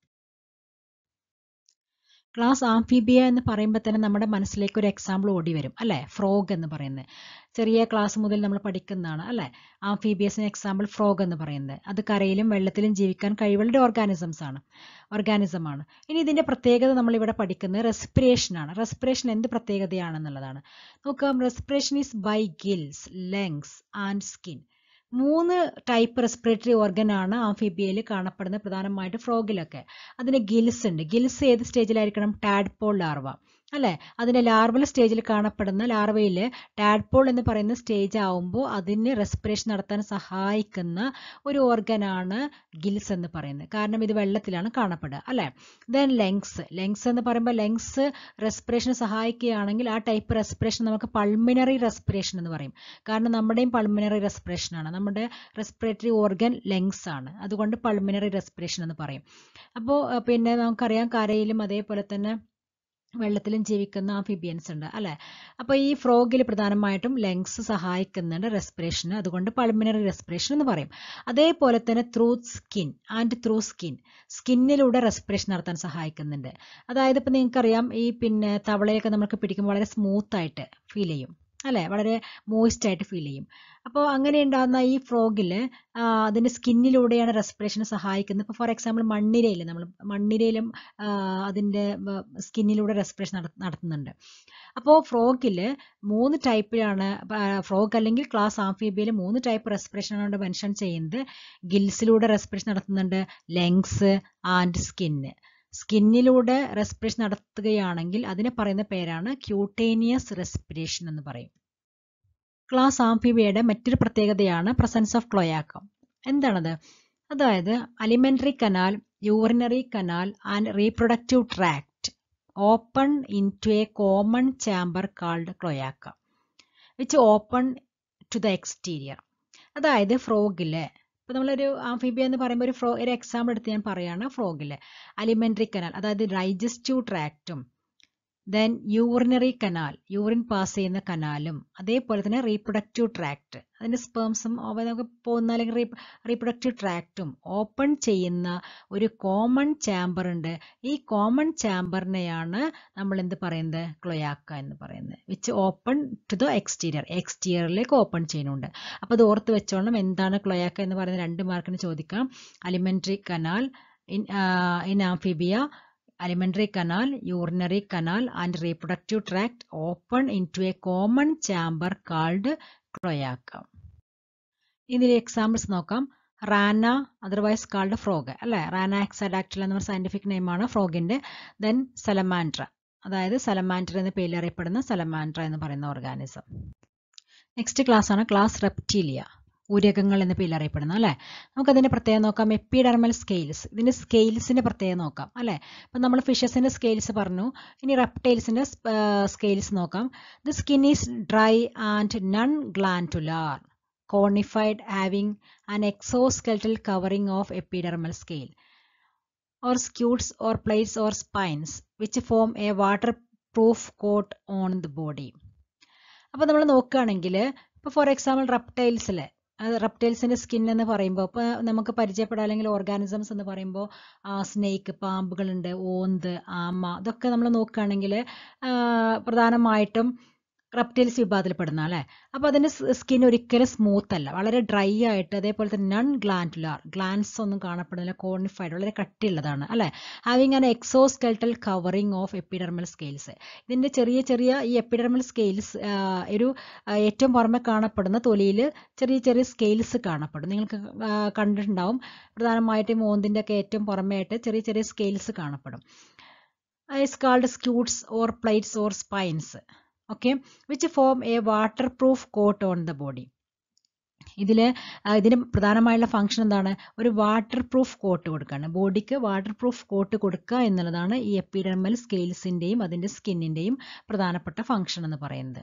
ക്ലാസ് ആംഫീബിയ എന്ന് പറയുമ്പോൾ തന്നെ നമ്മുടെ മനസ്സിലേക്ക് ഒരു എക്സാമ്പിൾ ഓടി വരും അല്ലേ ഫ്രോഗ് എന്ന് പറയുന്നത് ചെറിയ ക്ലാസ് മുതൽ നമ്മൾ പഠിക്കുന്നതാണ് അല്ലേ ആംഫീബിയസിന് എക്സാമ്പിൾ ഫ്രോഗ് എന്ന് പറയുന്നത് അത് കരയിലും വെള്ളത്തിലും ജീവിക്കാൻ കഴിവുള്ള ഓർഗാനിസംസ് ആണ് ഓർഗാനിസം ആണ് ഇനി ഇതിന്റെ പ്രത്യേകത നമ്മൾ ഇവിടെ പഠിക്കുന്നത് റെസ്പിറേഷൻ ആണ് റെസ്പിറേഷൻ എന്ത് പ്രത്യേകതയാണെന്നുള്ളതാണ് നോക്കാം respiration is by gills lungs and skin മൂന്ന് ടൈപ്പ് റെസ്പിറേറ്ററി ഓർഗൻ ആണ് ആംഫിബിയയിൽ കാണപ്പെടുന്നത് പ്രധാനമായിട്ട് ഫ്രോഗിലൊക്കെ അതിന് ഗിൽസ് ഉണ്ട് ഗിൽസ് ഏത് സ്റ്റേജിലായിരിക്കണം ടാഡ്പോൾ ലാർവ അല്ലേ അതിൻ്റെ ലാർവൽ സ്റ്റേജിൽ കാണപ്പെടുന്ന ലാർവയിൽ ടാഡ്പോൾ എന്ന് പറയുന്ന സ്റ്റേജ് ആവുമ്പോൾ അതിന് റെസ്പിറേഷൻ നടത്താൻ സഹായിക്കുന്ന ഒരു ഓർഗനാണ് ഗിൽസ് എന്ന് പറയുന്നത് കാരണം ഇത് വെള്ളത്തിലാണ് കാണപ്പെടുക അല്ലേ ദെൻ ലെങ്സ് ലെങ്സ് എന്ന് പറയുമ്പോൾ ലെങ്സ് റെസ്പിറേഷന് സഹായിക്കുകയാണെങ്കിൽ ആ ടൈപ്പ് റെസ്പിറേഷൻ നമുക്ക് പൾമിനറി റെസ്പിറേഷൻ എന്ന് പറയും കാരണം നമ്മുടെയും പൾമിനറി റെസ്പിറേഷൻ ആണ് നമ്മുടെ റെസ്പിറേറ്ററി ഓർഗൻ ലെങ്സ് ആണ് അതുകൊണ്ട് പൾമിനറി റെസ്പിറേഷൻ എന്ന് പറയും അപ്പോൾ പിന്നെ നമുക്കറിയാം കരയിലും അതേപോലെ തന്നെ വെള്ളത്തിലും ജീവിക്കുന്ന ആംഫിബിയൻസ് ഉണ്ട് അല്ലെ അപ്പോൾ ഈ ഫ്രോഗിൽ പ്രധാനമായിട്ടും ലങ്സ് സഹായിക്കുന്നുണ്ട് റെസ്പിറേഷന് അതുകൊണ്ട് പൾമിനറി റെസ്പിറേഷൻ എന്ന് പറയും അതേപോലെ തന്നെ through skin and through skin സ്കിന്നിലൂടെ റെസ്പിറേഷൻ നടത്താൻ സഹായിക്കുന്നുണ്ട് അതായത് ഇപ്പം നിങ്ങൾക്കറിയാം ഈ പിന്നെ തവളയൊക്കെ നമുക്ക് പിടിക്കുമ്പോൾ വളരെ സ്മൂത്ത് ആയിട്ട് ഫീൽ ചെയ്യും അല്ലെ വളരെ മോയിസ്റ്റ് ആയിട്ട് ഫീൽ ചെയ്യും അപ്പോൾ അങ്ങനെ ഉണ്ടാകുന്ന ഈ ഫ്രോഗിൽ അതിൻ്റെ സ്കിന്നിലൂടെയാണ് റെസ്പിറേഷന് സഹായിക്കുന്നത് ഇപ്പോൾ ഫോർ എക്സാമ്പിൾ മണ്ണിരയിൽ നമ്മൾ മണ്ണിരയിലും അതിൻ്റെ സ്കിന്നിലൂടെ റെസ്പിറേഷൻ നടത്തുന്നുണ്ട് അപ്പോൾ ഫ്രോഗിൽ മൂന്ന് ടൈപ്പിലാണ് ഫ്രോഗ് അല്ലെങ്കിൽ ക്ലാസ് ആംഫീബിയയിൽ മൂന്ന് ടൈപ്പ് റെസ്പിറേഷൻ ആണ് മെൻഷൻ ചെയ്യുന്നത് ഗിൽസിലൂടെ റെസ്പിറേഷൻ നടത്തുന്നുണ്ട് ലെങ്സ് ആൻഡ് സ്കിന്ന് സ്കിന്നിലൂടെ റെസ്പിറേഷൻ നടത്തുകയാണെങ്കിൽ അതിനെ പറയുന്ന പേരാണ് ക്യൂട്ടേനിയസ് റെസ്പിറേഷൻ എന്ന് പറയും ക്ലാസ് ആംഫിബിയയുടെ മറ്റൊരു പ്രത്യേകതയാണ് പ്രസൻസ് ഓഫ് ക്ലോയാക്കം എന്താണത് അതായത് alimentary canal urinary canal and reproductive tract open into a common chamber called cloaca which open to the exterior അതായത് ഫ്രോഗില് ഇപ്പോൾ നമ്മളൊരു ആംഫിബിയ എന്ന് പറയുമ്പോൾ ഒരു ഫ്രോ ഒരു എക്സാമ്പിൾ എടുത്ത് ഞാൻ പറയുകയാണ് ഫ്രോഗില് അലിമെന്ററി കനാൽ അതായത് ഡൈജസ്റ്റീവ് ട്രാക്റ്റും then urinary canal urine pass ചെയ്യുന്ന കനാലും അതേപോലെ തന്നെ റീപ്രൊഡക്റ്റീവ് ട്രാക്ട് അതിൻ്റെ സ്പേംസും നമുക്ക് പോകുന്ന അല്ലെങ്കിൽ റീപ്രൊഡക്റ്റീവ് ട്രാക്റ്റും ഓപ്പൺ ചെയ്യുന്ന ഒരു കോമൺ ചാമ്പർ ഉണ്ട് ഈ കോമൺ ചാമ്പറിനെയാണ് നമ്മൾ എന്ത് പറയുന്നത് ക്ലോയാക്ക എന്ന് പറയുന്നത് which open to the exterior എക്സ്റ്റീരിയറിലേക്ക് ഓപ്പൺ ചെയ്യുന്നുണ്ട് അപ്പോൾ അത് ഓർത്ത് വെച്ചോളണം എന്താണ് ക്ലോയാക്ക എന്ന് പറയുന്നത് രണ്ട് മാർക്കിന് ചോദിക്കാം alimentary canal in in Amphibia alimentary canal, urinary canal and reproductive tract open into a common chamber called cloaca. ഇതിൽ എക്സാമ്പിൾസ് നോക്കാം റാന അതർവൈസ് കാൾഡ് ഫ്രോഗ് അല്ലെ റാന എക്സഡാക്ടിൽ എന്ന സയന്റിഫിക് നെയിമാണ് ഫ്രോഗിന്റെ ദെൻ സലമാൻഡ്ര അതായത് സലമാൻഡ്ര എന്ന പേരിൽ അറിയപ്പെടുന്ന സലമാൻഡ്ര എന്ന് പറയുന്ന ഓർഗാനിസം നെക്സ്റ്റ് ക്ലാസ് ആണ് ക്ലാസ് റെപ്റ്റീലിയ ഉരകങ്ങൾ എന്ന പേരിൽ അറിയപ്പെടുന്നു അല്ലേ നമുക്കതിൻ്റെ പ്രത്യേകം നോക്കാം എപ്പിഡെർമൽ സ്കെയിൽസ് ഇതിൻ്റെ സ്കെയിൽസിൻ്റെ പ്രത്യേകം നോക്കാം അല്ലേ അപ്പം നമ്മൾ ഫിഷസിൻ്റെ സ്കെയിൽസ് പറഞ്ഞു ഇനി റെപ്റ്റൈൽസിൻ്റെ സ്കെയിൽസ് നോക്കാം the skin is dry and non glandular cornified having an exoskeletal covering of epidermal scale or scutes or plates or spines which form a water proof coat on the body അപ്പോൾ നമ്മൾ നോക്കുകയാണെങ്കിൽ ഇപ്പോൾ for example റെപ്റ്റൈൽസിൽ റെപ്റ്റൈൽസിന്റെ skin എന്ന് പറയുമ്പോൾ ഇപ്പോൾ നമുക്ക് പരിചയപ്പെടാം അല്ലെങ്കിൽ ഓർഗാനിസംസ് എന്ന് പറയുമ്പോൾ സ്നേക്ക് പാമ്പുകളുണ്ട് ഓന്ത് ആമ ഇതൊക്കെ നമ്മൾ നോക്കുകയാണെങ്കിൽ പ്രധാനമായിട്ടും റെപ്റ്റൈൽസ് വിഭാഗത്തിൽപ്പെടുന്ന അല്ലേ അപ്പോൾ അതിൻ്റെ സ്കിൻ ഒരിക്കലും സ്മൂത്ത് അല്ല വളരെ ഡ്രൈ ആയിട്ട് അതേപോലെ തന്നെ നൺ ഗ്ലാൻഡുലാർ ഗ്ലാൻസ് ഒന്നും കാണപ്പെടുന്നില്ല കോണിഫൈഡ് വളരെ കട്ടിയുള്ളതാണ് അല്ലേ having an exoskeletal covering of epidermal scales ഇതിൻ്റെ ചെറിയ ചെറിയ ഈ എപ്പിഡെർമൽ സ്കെയിൽസ് ഒരു ഏറ്റവും പുറമെ കാണപ്പെടുന്ന തൊലിയിൽ ചെറിയ ചെറിയ സ്കെയിൽസ് കാണപ്പെടും നിങ്ങൾക്ക് കണ്ടിട്ടുണ്ടാവും പ്രധാനമായിട്ടും മോന്തിൻ്റെ ഒക്കെ ഏറ്റവും പുറമേ ആയിട്ട് ചെറിയ ചെറിയ സ്കെയിൽസ് കാണപ്പെടും is called scutes or plates or spines okay which form a water proof coat on the body ഇതിൽ ഇതിന് പ്രധാനമായുള്ള ഫംഗ്ഷൻ എന്താണ് ഒരു വാട്ടർ പ്രൂഫ് കോട്ട് കൊടുക്കുകയാണ് ബോഡിക്ക് വാട്ടർ പ്രൂഫ് കോട്ട് കൊടുക്കുക എന്നുള്ളതാണ് ഈ എപ്പിഡെർമൽ സ്കെയിൽസിൻ്റെയും അതിൻ്റെ സ്കിന്നിൻ്റെയും പ്രധാനപ്പെട്ട ഫംഗ്ഷൻ എന്ന് പറയുന്നത്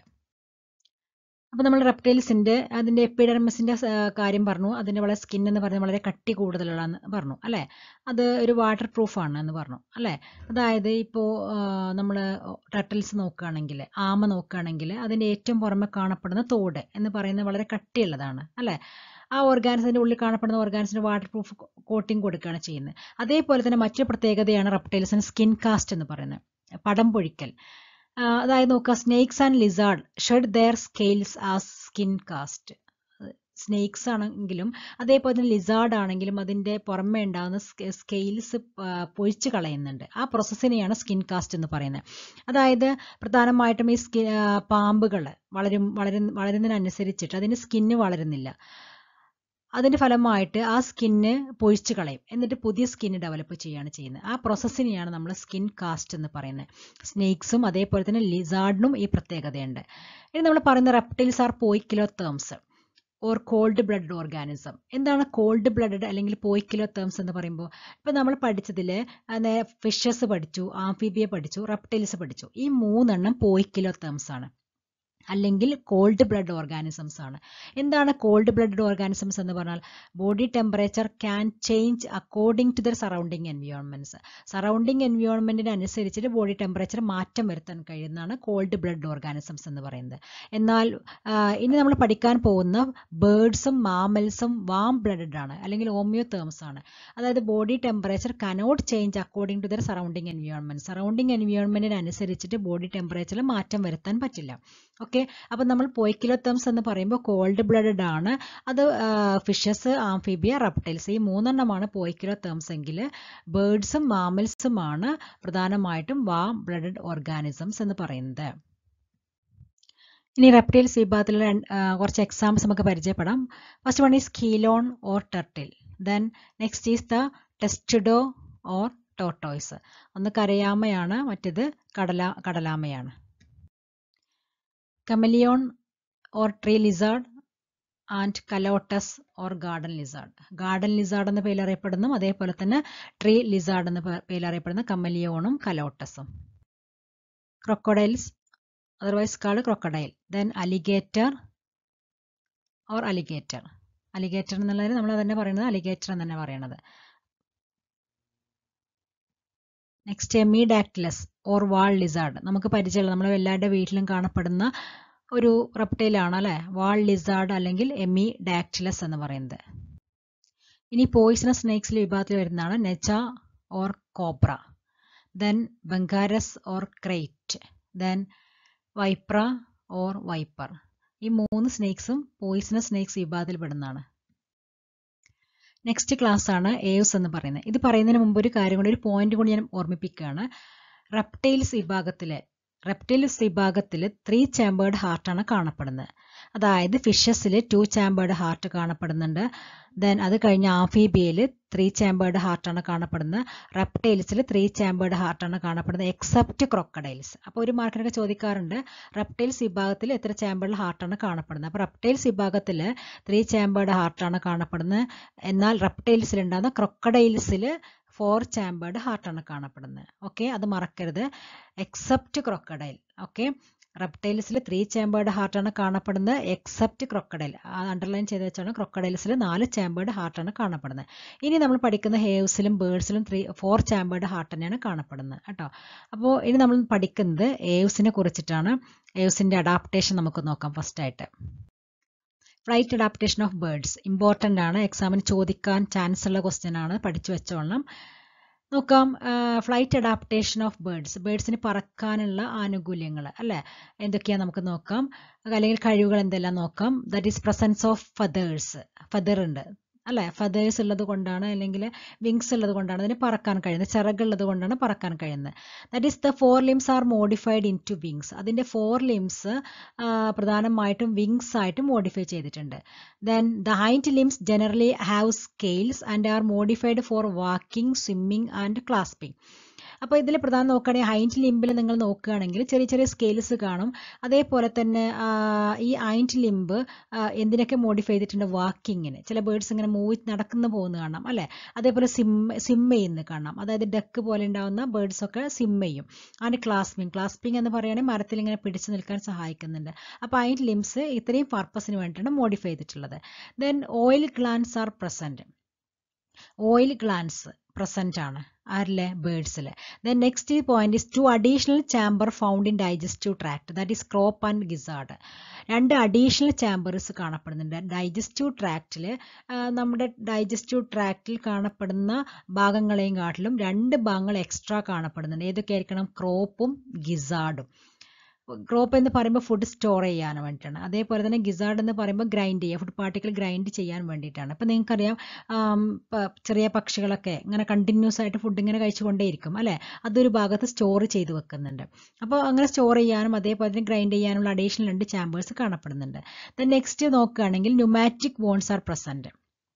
അപ്പോൾ നമ്മൾ റെപ്റ്റൈൽസിൻ്റെ അതിൻ്റെ എപ്പിഡെർമസിൻ്റെ കാര്യം പറഞ്ഞു അതിൻ്റെ വളരെ സ്കിൻ എന്ന് പറയുന്നത് വളരെ കട്ടി കൂടുതലുള്ളതെന്ന് പറഞ്ഞു അല്ലേ അത് ഒരു വാട്ടർ പ്രൂഫാണ് എന്ന് പറഞ്ഞു അല്ലേ അതായത് ഇപ്പോൾ നമ്മൾ ടർട്ടിൽസ് നോക്കുകയാണെങ്കിൽ ആമ നോക്കുകയാണെങ്കിൽ അതിൻ്റെ ഏറ്റവും പുറമെ കാണപ്പെടുന്ന തോട് എന്ന് പറയുന്നത് വളരെ കട്ടിയുള്ളതാണ് അല്ലേ ആ ഓർഗാനിസിൻ്റെ ഉള്ളിൽ കാണപ്പെടുന്ന ഓർഗാനിസിന് വാട്ടർ പ്രൂഫ് കോട്ടിംഗ് കൊടുക്കുകയാണ് ചെയ്യുന്നത് അതേപോലെ തന്നെ മറ്റൊരു പ്രത്യേകതയാണ് റെപ്റ്റൈൽസിന് സ്കിൻ കാസ്റ്റ് എന്ന് പറയുന്നത് പടം പൊഴിക്കൽ അതായത് നോക്കുക snakes and lizard shed their scales as skin cast snakes ആണെങ്കിലും അതേപോലെ തന്നെ ലിസാർഡ് ആണെങ്കിലും അതിൻ്റെ പുറമെ ഉണ്ടാകുന്ന സ്കെയിൽസ് പൊഴിച്ച് കളയുന്നുണ്ട് ആ പ്രോസസ്സിനെയാണ് സ്കിൻ കാസ്റ്റ് എന്ന് പറയുന്നത് അതായത് പ്രധാനമായിട്ടും ഈ സ്കിൻ പാമ്പുകൾ വളരും വളരും വളരുന്നതിനനുസരിച്ചിട്ട് അതിന് സ്കിന്ന് വളരുന്നില്ല അതിൻ്റെ ഫലമായിട്ട് ആ സ്കിന്ന് പൊഴിച്ചു കളയും എന്നിട്ട് പുതിയ സ്കിന്ന് ഡെവലപ്പ് ചെയ്യുകയാണ് ചെയ്യുന്നത് ആ പ്രോസസ്സിനെയാണ് നമ്മൾ സ്കിൻ കാസ്റ്റ് എന്ന് പറയുന്നത് സ്നേക്സും അതേപോലെ തന്നെ ലിസാർഡിനും ഈ പ്രത്യേകതയുണ്ട് ഇനി നമ്മൾ പറയുന്ന reptiles are poikilotherms or cold blood organism എന്താണ് കോൾഡ് ബ്ലഡഡ് അല്ലെങ്കിൽ പോയിക്കിലോ തേംസ് എന്ന് പറയുമ്പോൾ ഇപ്പം നമ്മൾ പഠിച്ചതിൽ ഫിഷസ് പഠിച്ചു ആംഫിബിയ പഠിച്ചു റെപ്റ്റൈൽസ് പഠിച്ചു ഈ മൂന്നെണ്ണം പോയിക്കിലോ തേംസ് ആണ് അല്ലെങ്കിൽ കോൾഡ് ബ്ലഡ് ഓർഗാനിസംസ് ആണ് എന്താണ് കോൾഡ് ബ്ലഡ് ഓർഗാനിസംസ് എന്ന് പറഞ്ഞാൽ body temperature can change according to their surrounding environments surrounding എൻവിയോൺമെന്റിന് അനുസരിച്ചിട്ട് ബോഡി ടെമ്പറേച്ചർ മാറ്റം വരുത്താൻ കഴിയുന്നതാണ് കോൾഡ് ബ്ലഡ് ഓർഗാനിസംസ് എന്ന് പറയുന്നത് എന്നാൽ ഇനി നമ്മൾ പഠിക്കാൻ പോകുന്ന ബേർഡ്സും മാമൽസും വാം ബ്ലഡഡ് ആണ് അല്ലെങ്കിൽ ഓമിയോ തേംസ് ആണ് അതായത് body temperature cannot change according to their surrounding environment surrounding എൻവിയോൺമെന്റിന് അനുസരിച്ചിട്ട് ബോഡി ടെമ്പറേച്ചറിൽ മാറ്റം വരുത്താൻ പറ്റില്ല ഓക്കെ അപ്പം നമ്മൾ പോയിക്കിലോത്തംസ് എന്ന് പറയുമ്പോൾ കോൾഡ് ബ്ലഡഡ് ആണ് അത് ഫിഷസ് ആംഫിബിയ റെപ്റ്റൈൽസ് ഈ മൂന്നെണ്ണമാണ് പോയിക്കിലോത്തംസ് എങ്കിൽ ബേർഡ്സും മാമൽസുമാണ് പ്രധാനമായിട്ടും വാം ബ്ലഡഡ് ഓർഗാനിസംസ് എന്ന് പറയുന്നത് ഇനി റെപ്റ്റൈൽസ് വിഭാഗത്തിലുള്ള കുറച്ച് എക്സാമ്പിൾസ് നമുക്ക് പരിചയപ്പെടാം first one is Chelone or turtle then next is the Testudo or tortoise ഒന്ന് കരയാമയാണ് മറ്റേത് കടല കടലാമയാണ് Chamaeleon or tree lizard and Calotes or garden lizard garden lizard എന്ന പേരിൽ അറിയപ്പെടുന്നു അതേപോലെ തന്നെ ട്രീ ലിസാർഡ് എന്ന പേരിൽ അറിയപ്പെടുന്ന കമലിയോണും കലോട്ടസും crocodiles otherwise called crocodile then alligator or alligator alligator എന്നുള്ളതിന് നമ്മൾ തന്നെ പറയുന്നത് അലിഗേറ്റർ എന്ന് തന്നെ പറയണത് next Hemidactylus or wall lizard നമുക്ക് പരിചയമുള്ള നമ്മൾ എല്ലാവരുടെ വീട്ടിലും കാണപ്പെടുന്ന ഒരു റെപ്റ്റൈലാണ് അല്ലെ വാൾ ലിസാർഡ് അല്ലെങ്കിൽ എമി ഡാക്ടിലസ് എന്ന് പറയുന്നത് ഇനി പോയിസണസ് സ്നേക്സിൽ വിഭാഗത്തിൽ വരുന്നതാണ് Naja or cobra then Bungarus or krait then Vipera or viper ഈ മൂന്ന് സ്നേക്സും പോയിസണസ് സ്നേക്സ് വിഭാഗത്തിൽ പെടുന്നതാണ് നെക്സ്റ്റ് ക്ലാസ് ആണ് എയോസ് എന്ന് പറയുന്നത് ഇത് പറയുന്നതിന് മുമ്പ് ഒരു കാര്യം കൊണ്ട് ഒരു പോയിന്റ് കൊണ്ട് ഞാൻ ഓർമ്മിപ്പിക്കുകയാണ് റെപ്റ്റൈൽസ് വിഭാഗത്തിലെ റെപ്റ്റൈൽസ് വിഭാഗത്തിൽ ത്രീ ചാമ്പേർഡ് ഹാർട്ടാണ് കാണപ്പെടുന്നത് അതായത് ഫിഷസിൽ ടു ചാമ്പേർഡ് ഹാർട്ട് കാണപ്പെടുന്നുണ്ട് ദെൻ അത് കഴിഞ്ഞ് ആംഫീബിയയിൽ ത്രീ ചാമ്പേർഡ് ഹാർട്ടാണ് കാണപ്പെടുന്നത് റെപ്റ്റൈൽസിൽ ത്രീ ചാമ്പേർഡ് ഹാർട്ടാണ് കാണപ്പെടുന്നത് എക്സെപ്റ്റ് ക്രൊക്കഡൈൽസ് അപ്പോൾ ഒരു മാർക്കിനൊക്കെ ചോദിക്കാറുണ്ട് റെപ്റ്റൈൽസ് വിഭാഗത്തിൽ എത്ര ചാമ്പേർഡ് ഹാർട്ടാണ് കാണപ്പെടുന്നത് അപ്പോൾ റെപ്റ്റൈൽസ് വിഭാഗത്തിൽ ത്രീ ചാമ്പേർഡ് ഹാർട്ടാണ് കാണപ്പെടുന്നത് എന്നാൽ റെപ്റ്റൈൽസിൽ ഉണ്ടാകുന്ന ക്രൊക്കഡൈൽസിൽ ഫോർ ചാമ്പേർഡ് ഹാർട്ടാണ് കാണപ്പെടുന്നത് ഓക്കെ അത് മറക്കരുത് എക്സെപ്റ്റ് ക്രൊക്കഡൈൽ ഓക്കെ റെപ്റ്റൈൽസിൽ ത്രീ ചാമ്പേർഡ് ഹാർട്ടാണ് കാണപ്പെടുന്നത് എക്സെപ്റ്റ് ക്രൊക്കഡൈൽ അണ്ടർലൈൻ ചെയ്ത് വെച്ചാണ് ക്രൊക്കഡൈൽസിൽ നാല് ചാമ്പേർഡ് ഹാർട്ടാണ് കാണപ്പെടുന്നത് ഇനി നമ്മൾ പഠിക്കുന്ന ഹേവ്സിലും ബേർഡ്സിലും ത്രീ ഫോർ ചാമ്പേർഡ് ഹാർട്ട് തന്നെയാണ് കാണപ്പെടുന്നത് കേട്ടോ അപ്പോൾ ഇനി നമ്മൾ പഠിക്കുന്നത് ഏവ്സിനെ കുറിച്ചിട്ടാണ് ഏവ്സിൻ്റെ അഡാപ്റ്റേഷൻ നമുക്ക് നോക്കാം ഫസ്റ്റായിട്ട് flight adaptation of birds important ആണ് എക്സാമിന് ചോദിക്കാൻ ചാൻസ് ഉള്ള ക്വസ്റ്റ്യൻ ആണ് പഠിച്ചു വെച്ചോളണം നോക്കാം ഫ്ലൈറ്റ് അഡാപ്റ്റേഷൻ ഓഫ് ബേർഡ്സ് ബേർഡ്സിന് പറക്കാനുള്ള ആനുകൂല്യങ്ങൾ അല്ലേ എന്തൊക്കെയാണ് നമുക്ക് നോക്കാം അല്ലെങ്കിൽ കഴിവുകൾ എന്തെല്ലാം നോക്കാം that is presence of feathers feather ഉണ്ട് അല്ലേ ഫദേഴ്സ് ഉള്ളത് കൊണ്ടാണ് അല്ലെങ്കിൽ വിങ്സ് ഉള്ളത് കൊണ്ടാണ് അതിന് പറക്കാൻ കഴിയുന്നത് ചിറകുള്ളത് കൊണ്ടാണ് പറക്കാൻ കഴിയുന്നത് that is the fore limbs are modified into wings അതിൻ്റെ ഫോർ ലിംസ് പ്രധാനമായിട്ടും വിങ്സ് ആയിട്ട് മോഡിഫൈ ചെയ്തിട്ടുണ്ട് then the hind limbs generally have scales and are modified for walking swimming and clasping അപ്പോൾ ഇതിൽ പ്രധാനം നോക്കുകയാണെങ്കിൽ ഹൈൻഡ് ലിംബിൽ നിങ്ങൾ നോക്കുകയാണെങ്കിൽ ചെറിയ ചെറിയ സ്കെയിൽസ് കാണും അതേപോലെ തന്നെ ഈ ഹൈൻഡ് ലിംബ് എന്തിനൊക്കെ മോഡിഫൈ ചെയ്തിട്ടുണ്ട് വാക്കിങ്ങിന് ചില ബേർഡ്സ് ഇങ്ങനെ മൂവ് നടക്കുന്ന പോകുന്ന കാണാം അല്ലേ അതേപോലെ സിം സിം ചെയ്യുന്ന കാണാം അതായത് ഡക്ക് പോലെ ഉണ്ടാകുന്ന ബേർഡ്സ് ഒക്കെ സിം ചെയ്യും അതിന് ക്ലാസ്പിംഗ് ക്ലാസ്പിംഗ് എന്ന് പറയുകയാണെങ്കിൽ മരത്തിൽ ഇങ്ങനെ പിടിച്ചു നിൽക്കാൻ സഹായിക്കുന്നുണ്ട് അപ്പോൾ ഹൈൻഡ് ലിംസ് ഇത്രയും പർപ്പസിന് വേണ്ടിയിട്ടാണ് മോഡിഫൈ ചെയ്തിട്ടുള്ളത് then oil glands are present oil glands present ആണ് ആരിലെ ബേർഡ്സിൽ then next point is two additional chamber found in digestive tract that is crop and gizzard രണ്ട് അഡീഷണൽ ചാമ്പേഴ്സ് കാണപ്പെടുന്നുണ്ട് ഡൈജസ്റ്റീവ് ട്രാക്റ്റിൽ നമ്മുടെ ഡൈജസ്റ്റീവ് ട്രാക്റ്റിൽ കാണപ്പെടുന്ന ഭാഗങ്ങളെയും കാട്ടിലും രണ്ട് ഭാഗങ്ങൾ എക്സ്ട്രാ കാണപ്പെടുന്നുണ്ട് ഏതൊക്കെ ആയിരിക്കണം ക്രോപ്പും ഗിസാർഡും ക്രോപ്പ് എന്ന് പറയുമ്പോൾ ഫുഡ് സ്റ്റോർ ചെയ്യാൻ വേണ്ടിയിട്ടാണ് അതേപോലെ തന്നെ ഗിസാർഡ് എന്ന് പറയുമ്പോൾ ഗ്രൈൻഡ് ചെയ്യുക ഫുഡ് പാർട്ടിക്കിൾ ഗ്രൈൻഡ് ചെയ്യാൻ വേണ്ടിയിട്ടാണ് അപ്പോൾ നിങ്ങൾക്കറിയാം ചെറിയ പക്ഷികളൊക്കെ ഇങ്ങനെ കണ്ടിന്യൂസ് ആയിട്ട് ഫുഡ് ഇങ്ങനെ കഴിച്ചുകൊണ്ടേയിരിക്കും അല്ലേ അതൊരു ഭാഗത്ത് സ്റ്റോർ ചെയ്ത് വെക്കുന്നുണ്ട് അപ്പോൾ അങ്ങനെ സ്റ്റോർ ചെയ്യാനും അതേപോലെ തന്നെ ഗ്രൈൻഡ് ചെയ്യാനുള്ള അഡീഷണൽ രണ്ട് ചാമ്പേഴ്സ് കാണപ്പെടുന്നുണ്ട് ദെൻ നെക്സ്റ്റ് നോക്കുകയാണെങ്കിൽ ന്യൂമാറ്റിക് വോൺസ് ആർ പ്രസൻറ്റ്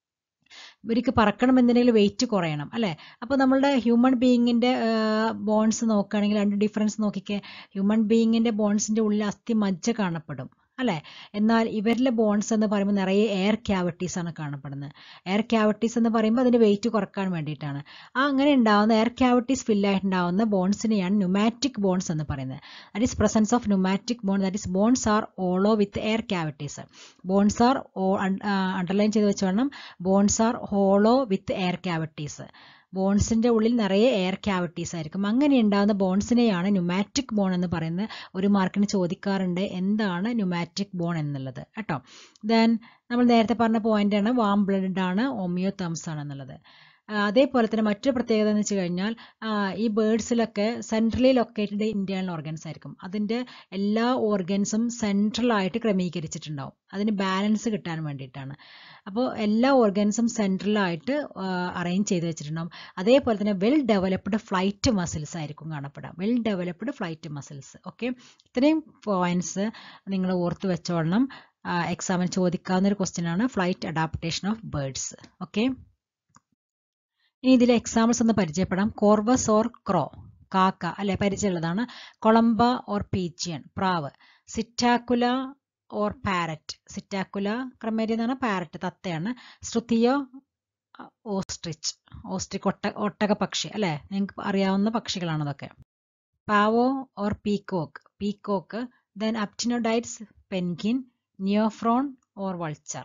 ഇവർക്ക് പറക്കണം എന്തിനെങ്കിലും വെയിറ്റ് കുറയണം അല്ലേ അപ്പോൾ നമ്മളുടെ ഹ്യൂമൻ ബീയിങ്ങിൻ്റെ ബോൺസ് നോക്കുകയാണെങ്കിൽ രണ്ട് ഡിഫറൻസ് നോക്കിക്കേ ഹ്യൂമൻ ബീയിങ്ങിൻ്റെ ബോൺസിൻ്റെ ഉള്ളിൽ അസ്ഥി മജ്ജ കാണപ്പെടും അല്ലേ എന്നാൽ ഇവരിലെ ബോൺസ് എന്ന് പറയുമ്പോൾ നിറയെ എയർ ക്യാവിറ്റീസ് ആണ് കാണപ്പെടുന്നത് എയർ ക്യാവിറ്റീസ് എന്ന് പറയുമ്പോൾ അതിൻ്റെ വെയിറ്റ് കുറക്കാൻ വേണ്ടിയിട്ടാണ് ആ അങ്ങനെ ഉണ്ടാവുന്ന എയർ ക്യാവിറ്റീസ് ഫില്ലായിട്ടുണ്ടാവുന്ന ബോൺസിനെയാണ് ന്യൂമാറ്റിക് ബോൺസ് എന്ന് പറയുന്നത് that is presence of pneumatic bone that is bones are hollow with air cavities bones are underline ചെയ്ത് വെച്ചോണം bones are hollow with air cavities ബോൺസിന്റെ ഉള്ളിൽ നിറയെ എയർ ക്യാവിറ്റീസ് ആയിരിക്കും അങ്ങനെ ഉണ്ടാകുന്ന ബോൺസിനെയാണ് ന്യൂമാറ്റിക് ബോൺ എന്ന് പറയുന്നത് ഒരു മാർക്കിന് ചോദിക്കാറുണ്ട് എന്താണ് ന്യൂമാറ്റിക് ബോൺ എന്നുള്ളത് കേട്ടോ ദെൻ നമ്മൾ നേരത്തെ പറഞ്ഞ പോയിന്റ് ആണ് വാം ബ്ലഡ് ആണ് ഒമിയോ തംസ് ആണ് എന്നുള്ളത് അതേപോലെ തന്നെ മറ്റൊരു പ്രത്യേകത എന്ന് വെച്ച് കഴിഞ്ഞാൽ ഈ ബേഡ്സിലൊക്കെ സെൻട്രലി ലൊക്കേറ്റഡ് ഇന്റേണൽ ഓർഗൻസ് ആയിരിക്കും അതിൻ്റെ എല്ലാ ഓർഗൻസും സെൻട്രലായിട്ട് ക്രമീകരിച്ചിട്ടുണ്ടാവും അതിന് ബാലൻസ് കിട്ടാൻ വേണ്ടിയിട്ടാണ് അപ്പോൾ എല്ലാ ഓർഗൻസും സെൻട്രലായിട്ട് അറേഞ്ച് ചെയ്ത് വെച്ചിട്ടുണ്ടാവും അതേപോലെ തന്നെ വെൽ ഡെവലപ്ഡ് ഫ്ലൈറ്റ് മസിൽസ് ആയിരിക്കും കാണപ്പെടുക well developed flight muscles okay ഇത്രയും പോയിന്റ്സ് നിങ്ങൾ ഓർത്ത് വെച്ചോളണം എക്സാമിന് ചോദിക്കാവുന്ന ഒരു ക്വസ്റ്റ്യൻ ആണ് flight adaptation of birds okay ഇനി ഇതിലെ എക്സാമ്പിൾസ് ഒന്ന് പരിചയപ്പെടാം കോർവസ് ഓർ ക്രോ കാക്ക അല്ലെ പരിചയമുള്ളതാണ് കൊളംബ ഓർ പീച്ചിയൻ പ്രാവ് സിറ്റാക്കുല ഓർ പാരറ്റ് സിറ്റാക്കുല ക്രമേരി എന്നാണ് പാരറ്റ് തത്തയാണ് ശ്രുതിയോ ഓസ്ട്രിച്ച് ഓസ്ട്രിക് ഒട്ട ഒട്ടക പക്ഷി അല്ലെ നിങ്ങൾക്ക് അറിയാവുന്ന പക്ഷികളാണ് അതൊക്കെ Pavo or peacock peacock then Aptenodytes penguin Neophron or vulture